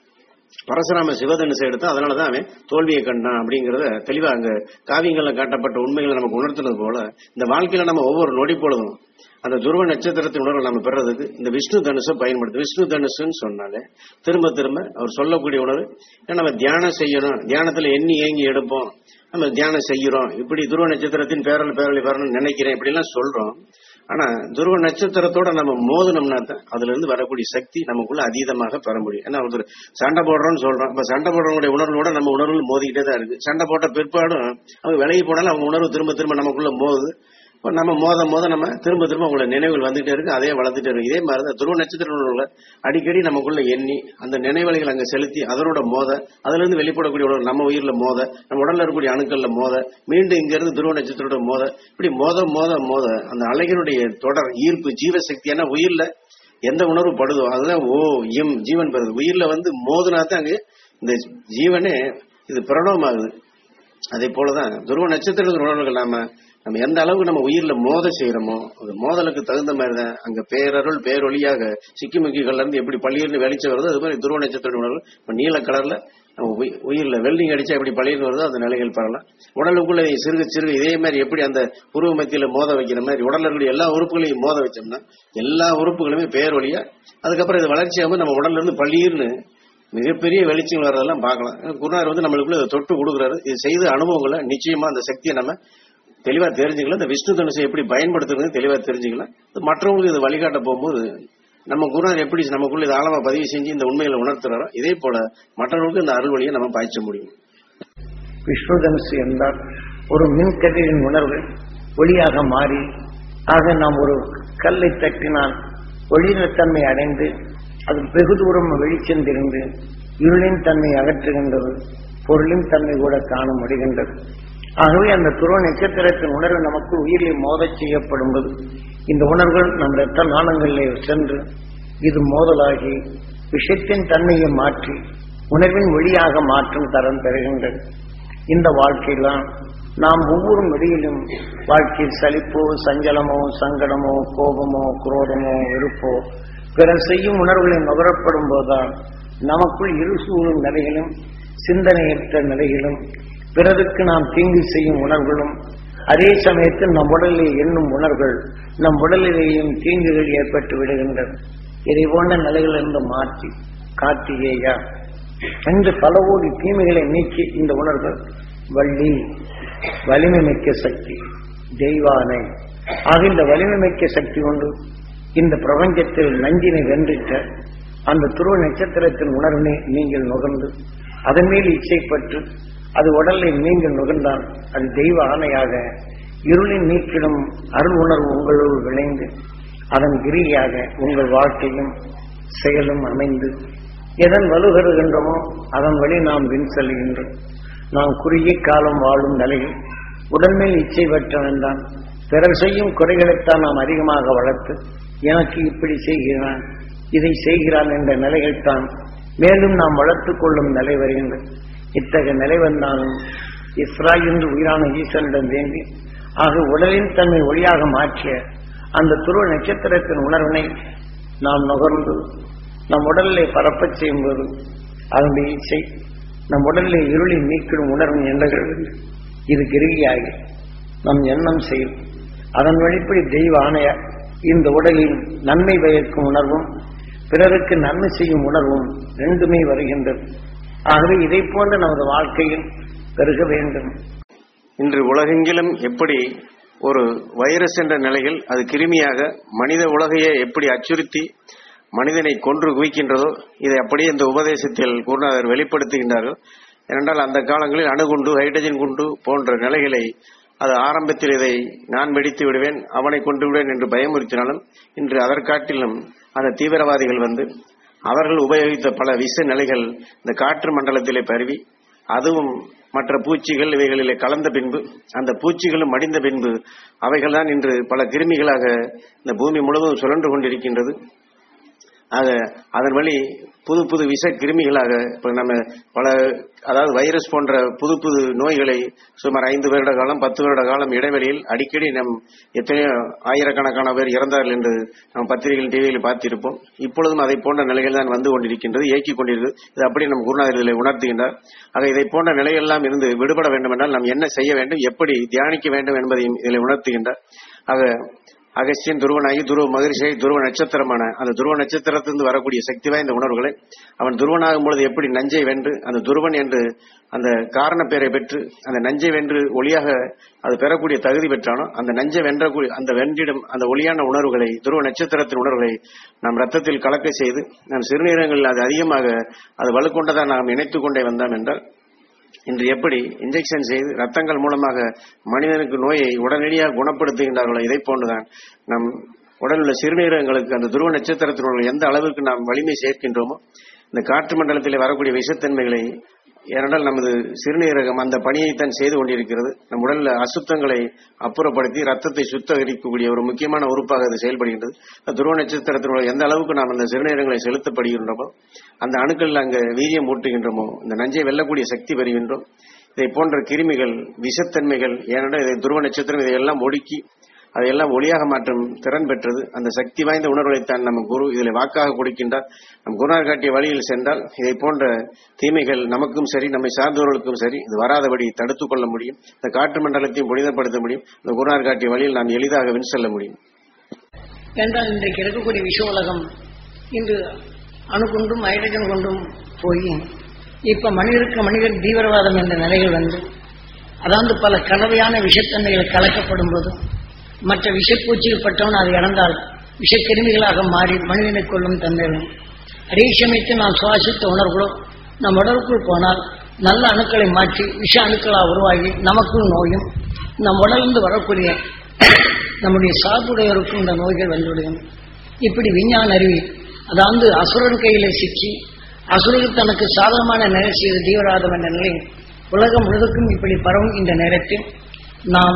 பரசுராம சிவதனுசை எடுத்தான் அதனாலதான் அவன் தோல்வியை கண்டான் அப்படிங்கறத தெளிவா அங்க காவியங்கள்ல காட்டப்பட்ட உண்மைகளை நமக்கு உணர்த்தினது போல இந்த வாழ்க்கையில நம்ம ஒவ்வொரு நொடி பொழுதும் அந்த துருவ நட்சத்திரத்தின் உணர்வை நம்ம பெறதுக்கு இந்த விஷ்ணு தனுஷை பயன்படுத்து விஷ்ணு தனுசுன்னு சொன்னாலே திரும்ப திரும்ப அவர் சொல்லக்கூடிய உணர்வு ஏன்னா நம்ம தியானம் செய்யணும் தியானத்துல எண்ணி ஏங்கி எடுப்போம் நம்ம தியானம் செய்யறோம் இப்படி துருவ நட்சத்திரத்தின் பேரல் பேரலை பெறணும்னு நினைக்கிறேன் இப்படி எல்லாம் சொல்றோம் ஆனா துருவ நட்சத்திரத்தோட நம்ம மோதனோம்னா தான் அதுல இருந்து வரக்கூடிய சக்தி நமக்குள்ள அதீதமாக பெற முடியும் ஏன்னா ஒருத்தர் சண்டை போடுறோம்னு சொல்றோம் இப்ப சண்டை போடுறவங்களுடைய உணர்வோட நம்ம உணர்வு மோதிக்கிட்டே தான் இருக்கு சண்டை போட்ட பிற்பாடும் அவங்க விலகி போனாலும் அவங்க உணர்வு திரும்ப திரும்ப நமக்குள்ள மோதுது இப்ப நம்ம மோத மோத நம்ம திரும்ப திரும்ப உங்களை நினைவுகள் வந்துட்டே இருக்கு அதே வளர்த்துட்டே இருக்கு இதே மாதிரி தான் துருவ நட்சத்திர உணர்வுகளை அடிக்கடி நமக்குள்ள எண்ணி அந்த நினைவலைகள் அங்க செலுத்தி அதனோட மோத அதுல இருந்து வெளிப்படக்கூடிய உணர்வு நம்ம உயிர்ல மோத நம்ம உடல்ல இருக்கக்கூடிய அணுக்கள்ல மோத மீண்டும் இங்க இருந்து துருவ நட்சத்திரோட மோத இப்படி மோத மோத மோத அந்த அலைகளுடைய தொடர் ஈர்ப்பு ஜீவசக்தியான உயிர்ல எந்த உணர்வு படுதோ அதுதான் ஓ எம் ஜீவன் பெறுது உயிர்ல வந்து மோதுனா தான் அங்க இந்த ஜீவனே இது பிரணவமாகுது அதே போலதான் துருவ நட்சத்திரத்தின் உணர்வுகள் நாம நம்ம எந்த அளவுக்கு நம்ம உயிர்ல மோத செய்யறோமோ அந்த மோதலுக்கு தகுந்த மாதிரி தான் அங்க பேரருள் பேரொழியாக சிக்கிமுக்கிகள்ல இருந்து எப்படி பள்ளியிலிருந்து வெளிச்சம் வருதோ அது மாதிரி துருவ நட்சத்திர உணர்வு இப்ப நீல கலர்ல நம்ம உயி- உயிர்ல வெல்டிங் அடிச்சா எப்படி பள்ளியில் வருதோ அந்த நிலைகள் பெறலாம் உடலுக்குள்ள சிறுக சிறுக இதே மாதிரி எப்படி அந்த உருவ மத்தியில மோத வைக்கிற மாதிரி உடல்ல இருக்கக்கூடிய எல்லா உறுப்புகளையும் மோத வச்சோம்னா எல்லா உறுப்புகளுமே பேரொழியா அதுக்கப்புறம் இது வளர்ச்சியாகும் நம்ம உடல்ல இருந்து பள்ளீர்னு மிகப்பெரிய வெளிச்சம் வர்றதெல்லாம் பார்க்கலாம் குருநாதர் வந்து நம்மளுக்குள்ள இதை தொட்டு கொடுக்குறாரு இது செய்த அனுபவங்களை நிச்சயமா அந்த சக்தியை நம்ம தெளிவா தெரிஞ்சுக்கலாம் இந்த விஷ்ணு தனுசை எப்படி பயன்படுத்துறது தெளிவா தெரிஞ்சுக்கலாம் இது மற்றவங்களுக்கு இது வழிகாட்ட போகும்போது நம்ம குருநாதர் எப்படி நமக்குள்ள இது ஆழமா பதிவு செஞ்சு இந்த உண்மைகளை உணர்த்துறாரோ இதே போல மற்றவர்களுக்கு இந்த அருள் வழியை நம்ம பாய்ச்ச முடியும் விஷ்ணு தனுசு என்றால் ஒரு மின்கதிரின் உணர்வு ஒளியாக மாறி ஆக நாம் ஒரு கல்லை தட்டினால் ஒளிரத்தன்மை அடைந்து அது வெகு தூரம் வெளிச்சம் தெரிந்து இருளின் தன்மை அகற்றுகின்றது பொருளின் தன்மை கூட காண முடிகின்றது ஆகவே அந்த துருவ நட்சத்திரத்தின் உணர்வு நமக்கு உயிரில் மோதச் செய்யப்படும்போது இந்த உணர்வுகள் நம் இரத்த நாளங்களிலே சென்று இது மோதலாகி விஷயத்தின் தன்மையை மாற்றி உணர்வின் ஒளியாக மாற்றும் தரம் பெறுகின்றது இந்த வாழ்க்கையிலாம் நாம் ஒவ்வொரு நொடியிலும் வாழ்க்கையில் சலிப்போ சஞ்சலமோ சங்கடமோ கோபமோ குரோதமோ வெறுப்போ பிறர் செய்யும் உணர்வுகளை நுகரப்படும் போதுதான் நமக்குள் இருசூழும் நிலைகளும் சிந்தனையற்ற நிலைகளும் பிறருக்கு நாம் தீங்கு செய்யும் உணர்வுகளும் அதே சமயத்தில் நம் உடலில் எண்ணும் உணர்வுகள் நம் உடலிலேயும் தீங்குகள் ஏற்பட்டு விடுகின்றன இதை போன்ற நிலைகளிலிருந்து மாற்றி கார்த்திகேயா என்று பல கோடி தீமைகளை நீக்கி இந்த உணர்வுகள் வள்ளி வலிமை மிக்க சக்தி தெய்வானை ஆக இந்த வலிமை மிக்க சக்தி கொண்டு இந்த பிரபஞ்சத்தில் நஞ்சினை வென்றிட்ட அந்த துருவ நட்சத்திரத்தின் உணர்வினை நீங்கள் நுகர்ந்து அதன் மேல் இச்சைப்பட்டு அது உடலை நீங்கள் நுகர்ந்தால் அது தெய்வ ஆணையாக இருளின் நீக்கிடும் அருள் உணர்வு உங்களோடு விளைந்து அதன் கிரியாக உங்கள் வாழ்க்கையும் செயலும் அமைந்து எதன் வலுகருகின்றமோ அதன் வழி நாம் வின் செல்கின்றோம் நாம் குறுகிய காலம் வாழும் நிலையில் உடன்மேல் இச்சை பெற்றவன் தான் பிறர் செய்யும் குறைகளைத்தான் நாம் அதிகமாக வளர்த்து எனக்கு இப்படி செய்கிறான் இதை செய்கிறான் என்ற நிலைகள்தான் மேலும் நாம் வளர்த்துக் கொள்ளும் நிலை வருகின்றது இத்தகைய நிலை வந்தாலும் இஸ்ரா என்று உயிரான ஈசனிடம் வேண்டி ஆக உடலின் தன்மை ஒளியாக மாற்றிய அந்த துருவ நட்சத்திரத்தின் உணர்வினை நாம் நுகர்ந்து நம் உடலிலே பரப்பச் செய்யும்போது அதனுடைய இச்சை நம் உடலிலே இருளை நீக்கிடும் உணர்வு எண்ணங்கள் இது கிருகியாகி நம் எண்ணம் செய்யும் அதன் வழிப்படி தெய்வ ஆணைய இந்த உடலில் நன்மை பயக்கும் உணர்வும் பிறருக்கு நன்மை செய்யும் உணர்வும் ரெண்டுமே வருகின்றது ஆகவே இதை போன்ற நமது வாழ்க்கையில் பெருக வேண்டும் இன்று உலகெங்கிலும் எப்படி ஒரு வைரஸ் என்ற நிலையில் அது கிருமியாக மனித உலகையே எப்படி அச்சுறுத்தி மனிதனை கொன்று குவிக்கின்றதோ இதை அப்படியே இந்த உபதேசத்தில் குருநாதர் வெளிப்படுத்துகின்றார்கள் ஏனென்றால் அந்த காலங்களில் அணுகுண்டு ஹைட்ரஜன் குண்டு போன்ற நிலைகளை அது ஆரம்பத்தில் இதை நான் வெடித்து விடுவேன் அவனை கொண்டு விடுவேன் என்று பயமுறுத்தினாலும் இன்று அதற்காட்டிலும் அந்த தீவிரவாதிகள் வந்து அவர்கள் உபயோகித்த பல விஷ நிலைகள் இந்த காற்று மண்டலத்திலே பரவி அதுவும் மற்ற பூச்சிகள் இவைகளிலே கலந்த பின்பு அந்த பூச்சிகளும் மடிந்த பின்பு அவைகள்தான் இன்று பல கிருமிகளாக இந்த பூமி முழுவதும் சுழன்று கொண்டிருக்கின்றது ஆக அதன் வழி புது புது விஷ கிருமிகளாக இப்ப நம்ம பல அதாவது வைரஸ் போன்ற புது புது நோய்களை சுமார் ஐந்து வருட காலம் பத்து வருட காலம் இடைவெளியில் அடிக்கடி நம் எத்தனையோ ஆயிரக்கணக்கான பேர் இறந்தார்கள் என்று நாம் பத்திரிகைகள் டிவியில் பார்த்திருப்போம் இப்பொழுதும் அதை போன்ற நிலைகள் தான் வந்து கொண்டிருக்கின்றது இயக்கிக் கொண்டிருக்கிறது இது அப்படி நம் குருநாதர் இதில் உணர்த்துகின்றார் ஆக இதை போன்ற நிலையெல்லாம் இருந்து விடுபட வேண்டும் என்றால் நாம் என்ன செய்ய வேண்டும் எப்படி தியானிக்க வேண்டும் என்பதையும் இதில் உணர்த்துகின்றார் ஆக அகஸ்தியன் துருவனாகி துருவ மகிழ்ச்சியை துருவ நட்சத்திரமான அந்த துருவ நட்சத்திரத்திலிருந்து வரக்கூடிய சக்தி வாய்ந்த உணர்வுகளை அவன் துருவனாகும் பொழுது எப்படி நஞ்சை வென்று அந்த துருவன் என்று அந்த காரண பெயரை பெற்று அந்த நஞ்சை வென்று ஒளியாக அது பெறக்கூடிய தகுதி பெற்றானோ அந்த நஞ்சை வென்றக்கூடிய அந்த வென்றிடும் அந்த ஒளியான உணர்வுகளை துருவ நட்சத்திரத்தின் உணர்வுகளை நாம் ரத்தத்தில் கலக்க செய்து நம் சிறுநீரகங்களில் அது அதிகமாக அது வலுக்கொண்டதாக நாம் இணைத்துக் கொண்டே வந்தோம் என்றால் இன்று எப்படி இன்ஜெக்ஷன் செய்து ரத்தங்கள் மூலமாக மனிதனுக்கு நோயை உடனடியாக குணப்படுத்துகின்றார்களோ இதை போன்றுதான் நம் உடலில் உள்ள சிறுநீரகங்களுக்கு அந்த துருவ நட்சத்திரத்தினுடைய எந்த அளவிற்கு நாம் வலிமை சேர்க்கின்றோமோ இந்த காற்று மண்டலத்தில் வரக்கூடிய விஷத்தன்மைகளை ஏனென்றால் நமது சிறுநீரகம் அந்த பணியைத்தான் செய்து கொண்டிருக்கிறது நம் உடலில் அசுத்தங்களை அப்புறப்படுத்தி ரத்தத்தை சுத்தகரிக்கக்கூடிய ஒரு முக்கியமான உறுப்பாக அது செயல்படுகின்றது அந்த துருவ நட்சத்திரத்தினுடைய எந்த அளவுக்கு நாம் அந்த சிறுநீரகங்களை செலுத்தப்படுகின்றோமோ அந்த அணுக்கள் அங்கு வீரியம் ஊட்டுகின்றோமோ இந்த நஞ்சை வெல்லக்கூடிய சக்தி பெறுகின்றோம் இதை போன்ற கிருமிகள் விஷத்தன்மைகள் ஏனென்றால் இதை துருவ நட்சத்திரம் இதையெல்லாம் ஒடுக்கி அதையெல்லாம் ஒளியாக மாற்றும் திறன் பெற்றது அந்த சக்தி வாய்ந்த உணர்வுகளைத்தான் நம்ம குரு இதில் வாக்காக கொடுக்கின்றார் நம் குருநார் காட்டிய வழியில் சென்றால் இதை போன்ற தீமைகள் நமக்கும் சரி நம்மை சார்ந்தவர்களுக்கும் சரி இது வராதபடி தடுத்துக் கொள்ள முடியும் இந்த காற்று மண்டலத்தையும் புனிதப்படுத்த முடியும் இந்த குருநார் காட்டிய வழியில் நாம் எளிதாக வின் செல்ல முடியும் என்றால் இன்றைக்கு இருக்கக்கூடிய விஷ உலகம் இன்று அணு கொண்டும் ஹைட்ரஜன் கொண்டும் போய் இப்ப மனிதருக்கு மனிதன் தீவிரவாதம் என்ற நிலைகள் வந்து அதாவது பல கலவையான விஷத்தன்மைகள் கலக்கப்படும் போது மற்ற விஷப்பூச்சிகள் பட்டவன் அது இறந்தால் விஷக்கிருமிகளாக மாறி மனிதனை கொள்ளும் தன்மைகளும் அதே சமயத்தில் நாம் சுவாசித்த உணர்வுகளோ நம் உடலுக்குள் போனால் நல்ல அணுக்களை மாற்றி விஷ அணுக்களாக உருவாகி நமக்குள் நோயும் நம் உடலிருந்து வரக்கூடிய நம்முடைய சார்புடையோருக்கும் இந்த நோய்கள் வந்துவிடும் இப்படி விஞ்ஞான அறிவி அதாவது அசுரன் கையில சிக்கி அசுரன் தனக்கு சாதகமான நிலை செய்த தீவிரவாதம் என்ற நிலை உலகம் முழுவதுக்கும் இப்படி பரவும் இந்த நேரத்தில் நாம்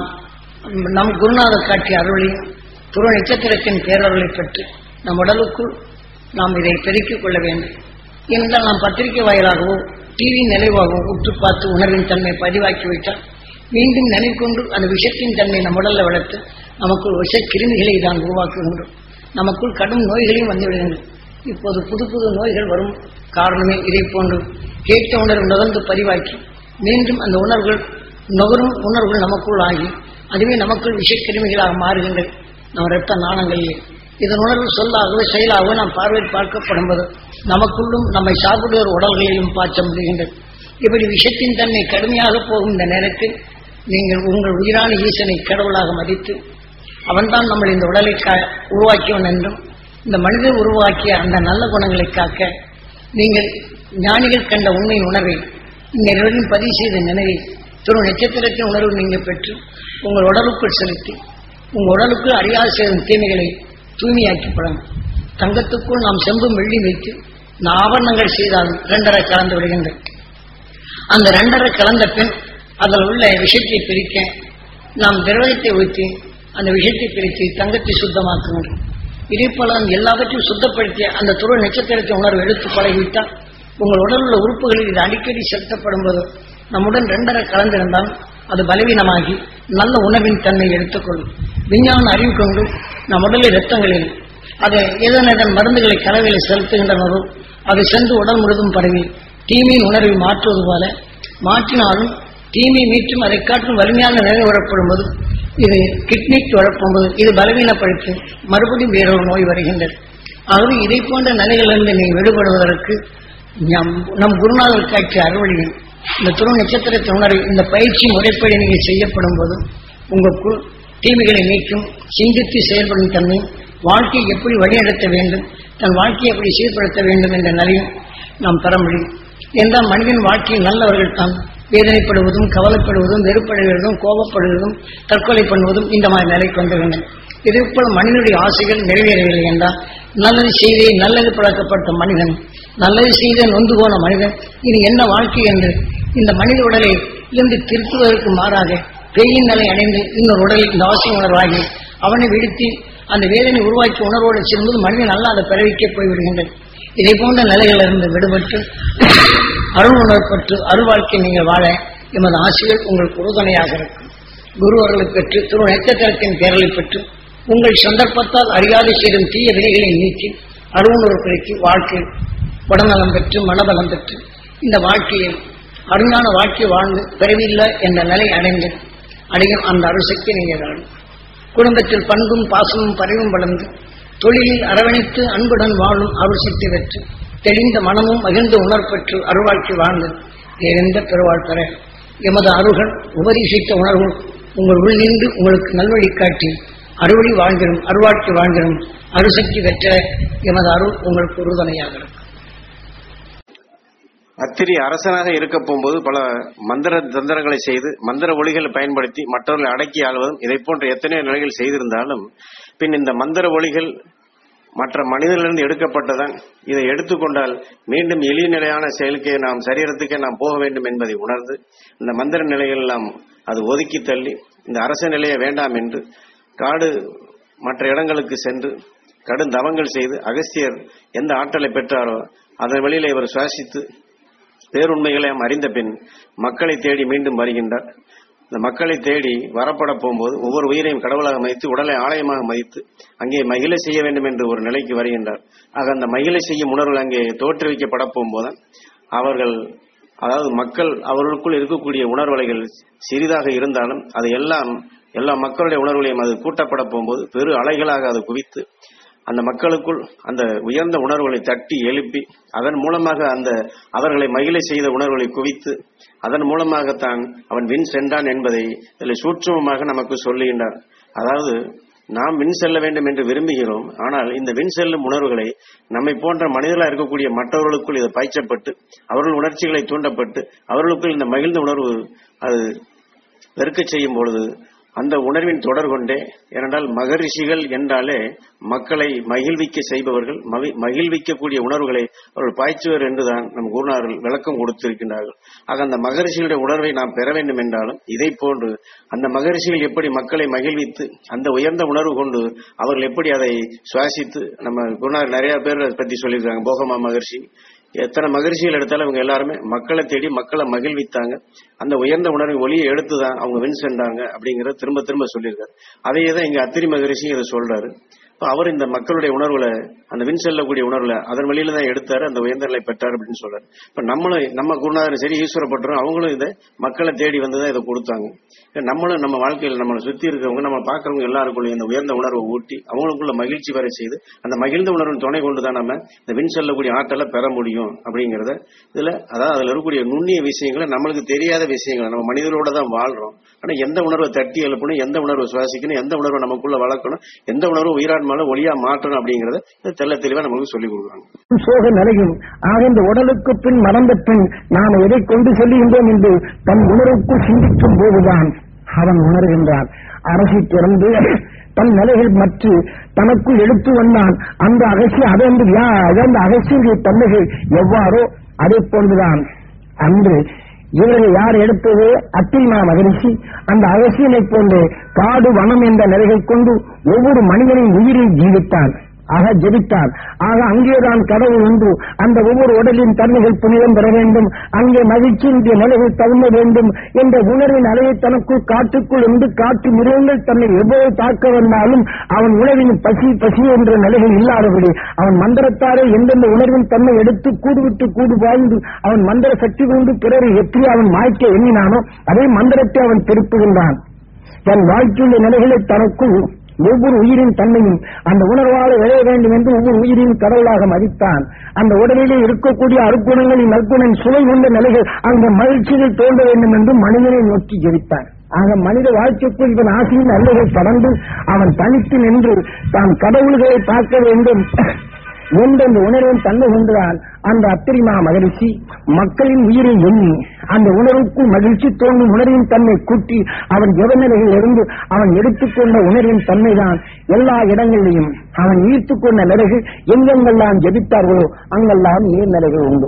நம் குருநாதர் காட்டிய அருளையும் துரு நட்சத்திரத்தின் பேரருளை பெற்று நம் உடலுக்குள் நாம் இதை பெருக்கிக் கொள்ள வேண்டும் ஏனென்றால் நாம் பத்திரிகை வாயிலாகவோ டிவி நிலைவாகவோ உற்று பார்த்து உணர்வின் தன்மை பதிவாக்கி வைத்தால் மீண்டும் நினைக்கொண்டு அந்த விஷத்தின் தன்மை நம் உடல்ல வளர்த்து நமக்குள் விஷ கிருமிகளை தான் உருவாக்குகின்றோம் நமக்குள் கடும் நோய்களையும் வந்து விடுகின்றன இப்போது புது புது நோய்கள் வரும் காரணமே இதை போன்று கேட்ட உணர்வு நுகர்ந்து பதிவாக்கி மீண்டும் அந்த உணர்வுகள் நுகரும் உணர்வுகள் நமக்குள் ஆகி அதுவே நமக்குள் விஷக்கிருமிகளாக மாறுகின்றது நம் இரத்த நாணங்களிலே இதன் உணர்வு சொல்லாகவோ செயலாகவோ நாம் பார்வையில் பார்க்கப்படும் போது நமக்குள்ளும் நம்மை சார்புடைய உடல்களையும் பாய்ச்ச முடிகின்றது இப்படி விஷத்தின் தன்மை கடுமையாக போகும் இந்த நேரத்தில் நீங்கள் உங்கள் உயிரான ஈசனை கடவுளாக மதித்து அவன்தான் நம்மளை இந்த உடலை கா உருவாக்கியவன் என்றும் இந்த மனிதன் உருவாக்கிய அந்த நல்ல குணங்களை காக்க நீங்கள் ஞானிகள் கண்ட உண்மையின் உணர்வை இந்த இரவிலும் பதிவு செய்த நினைவை துரு நட்சத்திரத்தின் உணர்வு நீங்கள் பெற்று உங்கள் உடலுக்குள் செலுத்தி உங்கள் உடலுக்குள் அறியாத செய்யும் தீமைகளை தூய்மையாக்கி பழகும் தங்கத்துக்குள் நாம் செம்பும் வெள்ளி வைத்து இந்த ஆபரணங்கள் செய்தாலும் இரண்டரை கலந்து விடுகின்றன அந்த ரெண்டரை கலந்த பின் அதில் உள்ள விஷயத்தை பிரிக்க நாம் திரவத்தை ஊற்றி அந்த விஷயத்தை பிரித்து தங்கத்தை சுத்தமாக்குகின்றோம் இதே போல நாம் எல்லாவற்றையும் சுத்தப்படுத்திய அந்த துருவ நட்சத்திரத்தை உணர்வு எடுத்து பழகிவிட்டால் உங்கள் உடல் உள்ள உறுப்புகளில் இது அடிக்கடி செலுத்தப்படும் போது நம்முடன் ரெண்டரை கலந்திருந்தால் அது பலவீனமாகி நல்ல உணவின் தன்மை எடுத்துக்கொள்ளும் விஞ்ஞான அறிவு கொண்டு நம் உடலில் இரத்தங்களில் அதை எதன் எதன் மருந்துகளை கலவையில் செலுத்துகின்றனரோ அது சென்று உடல் முழுதும் பரவி தீமையின் உணர்வை மாற்றுவது போல மாற்றினாலும் தீமை மீட்டும் அதை காட்டும் வலிமையான நிலை வரப்படும் போது இது கிட்னி குழப்பம்போது இது பலவீனப்படுத்தி மறுபடியும் வேறொரு நோய் வருகின்றது ஆகவே இதை போன்ற நிலைகளிலிருந்து நீ விடுபடுவதற்கு நம் நம் குருநாதர் காட்சி அறுவடையில் இந்த துணை நட்சத்திரத்தை உணர்வு இந்த பயிற்சி முறைப்படி நீங்கள் செய்யப்படும் போது உங்கள் கு- தீமைகளை நீக்கும் சிந்தித்து செயல்படும் தன்மை வாழ்க்கையை எப்படி வழிநடத்த வேண்டும் தன் வாழ்க்கையை எப்படி சீர்படுத்த வேண்டும் என்ற நிலையும் நாம் பெற முடியும் என்றால் மனிதன் வாழ்க்கையில் நல்லவர்கள் தான் வேதனைப்படுவதும் கவலைப்படுவதும் வெறுப்படுவதும் கோபப்படுவதும் தற்கொலை பண்ணுவதும் இந்த மாதிரி நிலைக்கு வந்து வேண்டும் இதேபோல் மனிதனுடைய ஆசைகள் நிறைவேறவில்லை என்றால் நல்லது செய்தே நல்லது பழக்கப்பட்ட மனிதன் நல்லது செய்த நொந்து போன மனிதன் இனி என்ன வாழ்க்கை என்று இந்த மனித உடலை இருந்து திருத்துவதற்கு மாறாக பெயின் நிலை அடைந்து இன்னொரு உடலில் இந்த அவசிய உணர்வாகி அவனை விடுத்தி அந்த வேதனை உருவாக்கி உணர்வோடு செல்லும்போது மனிதன் அல்லாத பிறவிக்கே போய்விடுகின்றது இதை போன்ற நிலைகளிலிருந்து விடுபட்டு அருள் உணர்பட்டு அருள் வாழ்க்கை நீங்கள் வாழ எமது ஆசைகள் உங்களுக்கு உறுதுணையாக இருக்கும் குரு அவர்களை பெற்று திரு நட்சத்திரத்தின் பேரலை பெற்று உங்கள் சந்தர்ப்பத்தால் அறியாது செய்யும் தீய வினைகளை நீக்கி அருள் உணர்வுகளுக்கு வாழ்க்கை உடல்நலம் பெற்று மனபலம் பெற்று இந்த வாழ்க்கையை அருஞான வாழ்க்கை வாழ்ந்து பிறவில்லை என்ற நிலை அடைந்து அடையும் அந்த அருசக்தி நீங்கள் வேணும் குடும்பத்தில் பண்பும் பாசமும் பரிவும் வளர்ந்து தொழிலில் அரவணைத்து அன்புடன் வாழும் அருள் சக்தி பெற்று தெளிந்த மனமும் மகிழ்ந்த உணர்பெற்று அருள்வாழ்க்கை வாழ்ந்து நிறைந்த பெருவாழ் பெற எமது அருள்கள் உபதேசித்த உணர்வு உங்கள் உள்ளிருந்து உங்களுக்கு நல்வழி காட்டி அறுவழி வாழ்ந்திடும் அருள்வாழ்க்கை வாழ்ந்திடும் அருசக்தி பெற்ற எமது அருள் உங்களுக்கு உறுதுணையாக இருக்கும் அத்திரி அரசனாக இருக்க போகும்போது பல மந்திர தந்திரங்களை செய்து மந்திர ஒளிகளை பயன்படுத்தி மற்றவர்களை அடக்கி ஆள்வதும் இதை போன்ற எத்தனையோ நிலைகள் செய்திருந்தாலும் பின் இந்த மந்திர ஒளிகள் மற்ற மனிதர்களிருந்து எடுக்கப்பட்டதான் இதை எடுத்துக்கொண்டால் மீண்டும் எளிய நிலையான செயலுக்கே நாம் சரீரத்துக்கே நாம் போக வேண்டும் என்பதை உணர்ந்து இந்த மந்திர நிலைகள் எல்லாம் அது ஒதுக்கி தள்ளி இந்த அரச நிலையை வேண்டாம் என்று காடு மற்ற இடங்களுக்கு சென்று கடும் தவங்கள் செய்து அகஸ்தியர் எந்த ஆற்றலை பெற்றாரோ அதன் வழியில இவர் சுவாசித்து பேருண்மைகளை அறிந்த பின் மக்களை தேடி மீண்டும் வருகின்றார் இந்த மக்களை தேடி வரப்பட போகும்போது ஒவ்வொரு உயிரையும் கடவுளாக மதித்து உடலை ஆலயமாக மதித்து அங்கே மகிழ செய்ய வேண்டும் என்று ஒரு நிலைக்கு வருகின்றார் ஆக அந்த மகிழ செய்யும் உணர்வுகள் அங்கே தோற்றுவிக்கப்பட போகும்போது அவர்கள் அதாவது மக்கள் அவர்களுக்குள் இருக்கக்கூடிய உணர்வலைகள் சிறிதாக இருந்தாலும் அது எல்லாம் எல்லா மக்களுடைய உணர்வுகளையும் அது கூட்டப்பட போகும்போது பெரு அலைகளாக அது குவித்து அந்த மக்களுக்குள் அந்த உயர்ந்த உணர்வுகளை தட்டி எழுப்பி அதன் மூலமாக அந்த அவர்களை மகிழ செய்த உணர்வுகளை குவித்து அதன் மூலமாகத்தான் அவன் வின் சென்றான் என்பதை இதில் சூட்சமமாக நமக்கு சொல்லுகின்றார் அதாவது நாம் வின் செல்ல வேண்டும் என்று விரும்புகிறோம் ஆனால் இந்த வின் செல்லும் உணர்வுகளை நம்மை போன்ற மனிதர்களாக இருக்கக்கூடிய மற்றவர்களுக்குள் இது பாய்ச்சப்பட்டு அவர்கள் உணர்ச்சிகளை தூண்டப்பட்டு அவர்களுக்குள் இந்த மகிழ்ந்த உணர்வு அது வெறுக்கச் செய்யும் பொழுது அந்த உணர்வின் தொடர் கொண்டே ஏனென்றால் மகரிஷிகள் என்றாலே மக்களை மகிழ்விக்க செய்பவர்கள் மகி- மகிழ்விக்கக்கூடிய உணர்வுகளை அவர்கள் பாய்ச்சுவர் என்றுதான் நம் குருநாதர்கள் விளக்கம் கொடுத்திருக்கின்றார்கள் ஆக அந்த மகரிஷிகளுடைய உணர்வை நாம் பெற வேண்டும் என்றாலும் இதை போன்று அந்த மகரிஷிகள் எப்படி மக்களை மகிழ்வித்து அந்த உயர்ந்த உணர்வு கொண்டு அவர்கள் எப்படி அதை சுவாசித்து நம்ம குருநாதர் நிறைய பேர் அதை பத்தி சொல்லியிருக்காங்க போகமா மகர்ஷி எத்தனை மகிழ்ச்சிகள் எடுத்தாலும் இவங்க எல்லாருமே மக்களை தேடி மக்களை மகிழ்வித்தாங்க அந்த உயர்ந்த உணர்வை ஒளியை எடுத்து தான் அவங்க வின் சென்றாங்க அப்படிங்கறத திரும்ப திரும்ப சொல்லியிருக்காரு அதையே தான் இங்க அத்திரி மகரிஷி இதை சொல்றாரு இப்ப அவர் இந்த மக்களுடைய உணர்வுல அந்த வின் செல்லக்கூடிய உணர்வுல அதன் வழியில தான் எடுத்தாரு அந்த உயர்ந்த நிலை பெற்றார் அப்படின்னு சொல்றாரு இப்ப நம்மளும் நம்ம குருநாதர் சரி ஈஸ்வரப்பட்டரும் அவங்களும் இதை மக்களை தேடி வந்து தான் இதை கொடுத்தாங்க இப்ப நம்மளும் நம்ம வாழ்க்கையில் நம்மளை சுத்தி இருக்கவங்க நம்ம பாக்குறவங்க எல்லாருக்குள்ள இந்த உயர்ந்த உணர்வை ஊட்டி அவங்களுக்குள்ள மகிழ்ச்சி வர செய்து அந்த மகிழ்ந்த உணர்வின் துணை கொண்டு தான் நம்ம இந்த வின் செல்லக்கூடிய ஆற்றலை பெற முடியும் அப்படிங்கறத இதுல அதாவது அதுல இருக்கக்கூடிய நுண்ணிய விஷயங்களை நம்மளுக்கு தெரியாத விஷயங்களை நம்ம மனிதரோட தான் வாழ்றோம் ஆனா எந்த உணர்வை தட்டி எழுப்பணும் எந்த உணர்வை சுவாசிக்கணும் எந்த உணர்வை நமக்குள்ள வளர்க்கணும் எந்த உணர்வு உயிராத்மால ஒளியா மாற்றணும் அப்படிங்கறத இது தெள்ள தெளிவா நமக்கு சொல்லிக் கொடுக்குறாங்க சோக நிலையும் ஆக இந்த உடலுக்கு பின் மறந்த பின் நாம் எதை கொண்டு செல்கின்றோம் என்று தன் உணர்வுக்குள் சிந்திக்கும் போதுதான் அவன் உணர்கின்றான் அரசை திறந்து தன் நிலைகள் மற்ற தனக்குள் எடுத்து வந்தான் அந்த அகசிய அதன்று அந்த அகசியுடைய தன்மைகள் எவ்வாறோ அதே போன்றுதான் அன்று இவர்கள் யார் எடுத்தது அத்திரிமா மகரிஷி அந்த அகசியனை போன்று காடு வனம் என்ற நிலைகள் கொண்டு ஒவ்வொரு மனிதனின் உயிரை ஜீவித்தான் ஆக ஜெபித்தார் ஆக அங்கேதான் கடவுள் உண்டு அந்த ஒவ்வொரு உடலின் தன்மைகள் புனிதம் பெற வேண்டும் அங்கே மகிழ்ச்சியினுடைய நிலைகள் தகுந்த வேண்டும் என்ற உணர்வின் அலையை தனக்குள் காட்டுக்குள் இருந்து காட்டு மிருகங்கள் தன்னை எவ்வளவு தாக்க வந்தாலும் அவன் உணவின் பசி பசி என்ற நிலைகள் இல்லாதபடி அவன் மந்திரத்தாரே எந்தெந்த உணர்வின் தன்மை எடுத்து கூடு விட்டு கூடு வாழ்ந்து அவன் மந்திர சக்தி கொண்டு பிறரை எப்படி அவன் மாய்க்க எண்ணினானோ அதே மந்திரத்தை அவன் திருப்புகின்றான் தன் வாழ்க்கையுள்ள நிலைகளை தனக்குள் ஒவ்வொரு உயிரின் தன்மையும் அந்த உணர்வாக விளைய வேண்டும் என்று ஒவ்வொரு உயிரின் கடவுளாக மதித்தான் அந்த உடலிலே இருக்கக்கூடிய அருக்குணங்களின் நற்குணன் சுவை உள்ள நிலைகள் அந்த மகிழ்ச்சிகள் தோன்ற வேண்டும் என்று மனிதனை நோக்கி ஜெபித்தான் ஆக மனித வாழ்க்கைக்குள் இவன் ஆசையின் அல்லைகள் கடந்து அவன் தனித்து நின்று தான் கடவுள்களை பார்க்க வேண்டும் என்ற அந்த உணர்வின் தன்மை கொண்டுதான் அந்த அத்திரிமா மகிழ்ச்சி மக்களின் உயிரை எண்ணி அந்த உணர்வுக்குள் மகிழ்ச்சி தோன்றும் உணர்வின் தன்மை கூட்டி அவன் எவநிலையில் இருந்து அவன் எடுத்துக்கொண்ட உணர்வின் தன்மைதான் எல்லா இடங்களிலும் அவன் ஈர்த்துக் கொண்ட நிலைகள் எங்கெங்கெல்லாம் ஜெபித்தார்களோ அங்கெல்லாம் நீர்நிலைகள் உண்டு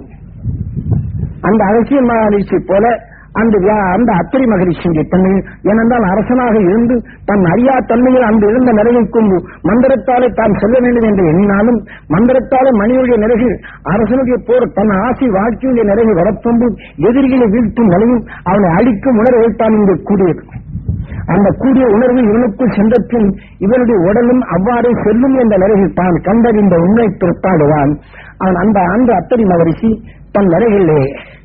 அந்த அரசியல் மகிழ்ச்சி போல அந்த வியா- அந்த அத்திரி மகிழ்ச்சியுடைய தன்மை ஏனென்றால் அரசனாக இருந்து தன் அறியா தன்மையில் அந்த இருந்த நிலையை கொண்டு மந்திரத்தாலே தான் செல்ல வேண்டும் என்று எண்ணினாலும் மந்திரத்தாலே மனிதனுடைய நிலைகள் அரசனுடைய போர் தன் ஆசை வாழ்க்கையுடைய நிலைகள் வரப்போது எதிரிகளை வீழ்த்தும் நிலையும் அவனை அழிக்கும் உணர்வை தான் இங்கு கூடியது அந்த கூடிய உணர்வு இவனுக்குள் சென்ற பின் இவனுடைய உடலும் அவ்வாறே செல்லும் என்ற நிலையில் தான் கண்டறிந்த உண்மை பிற்பாடுதான் அவன் அந்த அந்த அத்தடி மகரிஷி தன் நிலைகளிலே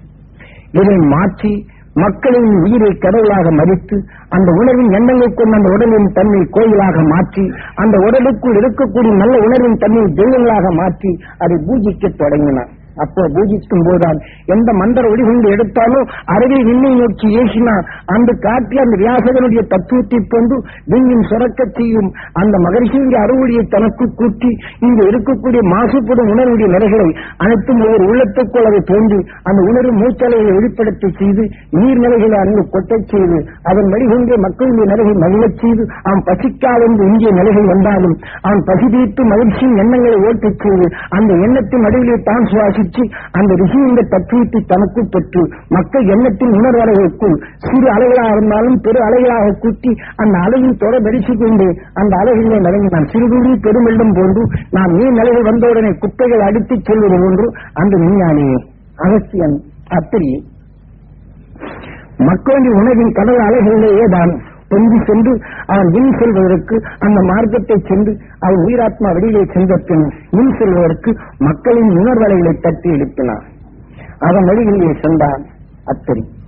இதை மாற்றி மக்களின் உயிரை கடவுளாக மதித்து அந்த உணர்வின் எண்ணங்கள் கொண்டு அந்த உடலின் தன்மை கோயிலாக மாற்றி அந்த உடலுக்குள் இருக்கக்கூடிய நல்ல உணர்வின் தன்மை தெய்வங்களாக மாற்றி அதை பூஜிக்கத் தொடங்கினார் அப்போ பூஜிக்கும் போதுதான் எந்த மந்திர ஒளிகொண்டு எடுத்தாலோ அருகே விண்ணை நோக்கி ஏசினார் அந்த காட்டி அந்த வியாசகனுடைய தத்துவத்தை கொண்டு விண்ணின் சுரக்கச் செய்யும் அந்த மகர்ஷியுடைய அறுவடியை தனக்கு கூட்டி இங்கு இருக்கக்கூடிய மாசுபடும் உணர்வுடைய நிலைகளை அனைத்தும் ஒவ்வொரு உள்ளத்துக்குள் அதை தோன்றி அந்த உணர்வு மூச்சலைகளை வெளிப்படுத்த செய்து நீர்நிலைகளை அங்கு கொட்டச் செய்து அதன் வழிகொண்டே மக்களுடைய நிலையை மகிழச் செய்து அவன் பசிக்காதென்று இந்திய நிலைகள் வந்தாலும் அவன் பசி தீர்த்து மகிழ்ச்சியின் எண்ணங்களை ஓட்டச் செய்து அந்த எண்ணத்தின் நடுவிலே தான் சுவாசித்து அந்த ரிஷி இந்த தத்துவத்தை தனக்குள் பெற்று மக்கள் எண்ணத்தின் உணர்வலைகளுக்குள் சிறு அலைகளாக இருந்தாலும் பெரு அலைகளாக கூட்டி அந்த அலையின் தொடர் வெடிச்சு கொண்டு அந்த அலைகளிலே நிறங்கினான் சிறுதுளி பெருமெல்லும் போன்று நாம் நீர் நிலைகள் வந்தவுடனே குப்பைகள் அடித்துச் செல்வது போன்று அந்த விஞ்ஞானி அகஸ்தியன் அத்திரி மக்களின் உணவின் கடல் அலைகளிலேயே தான் பொங்கி சென்று அவன் வின் செல்வதற்கு அந்த மார்க்கத்தை சென்று அவன் உயிராத்மா வெளியிலே சென்ற பின் வின் செல்வதற்கு மக்களின் உணர்வலைகளை தட்டி எழுப்பினான் அதன் வழிகளிலே சென்றான் அத்தரி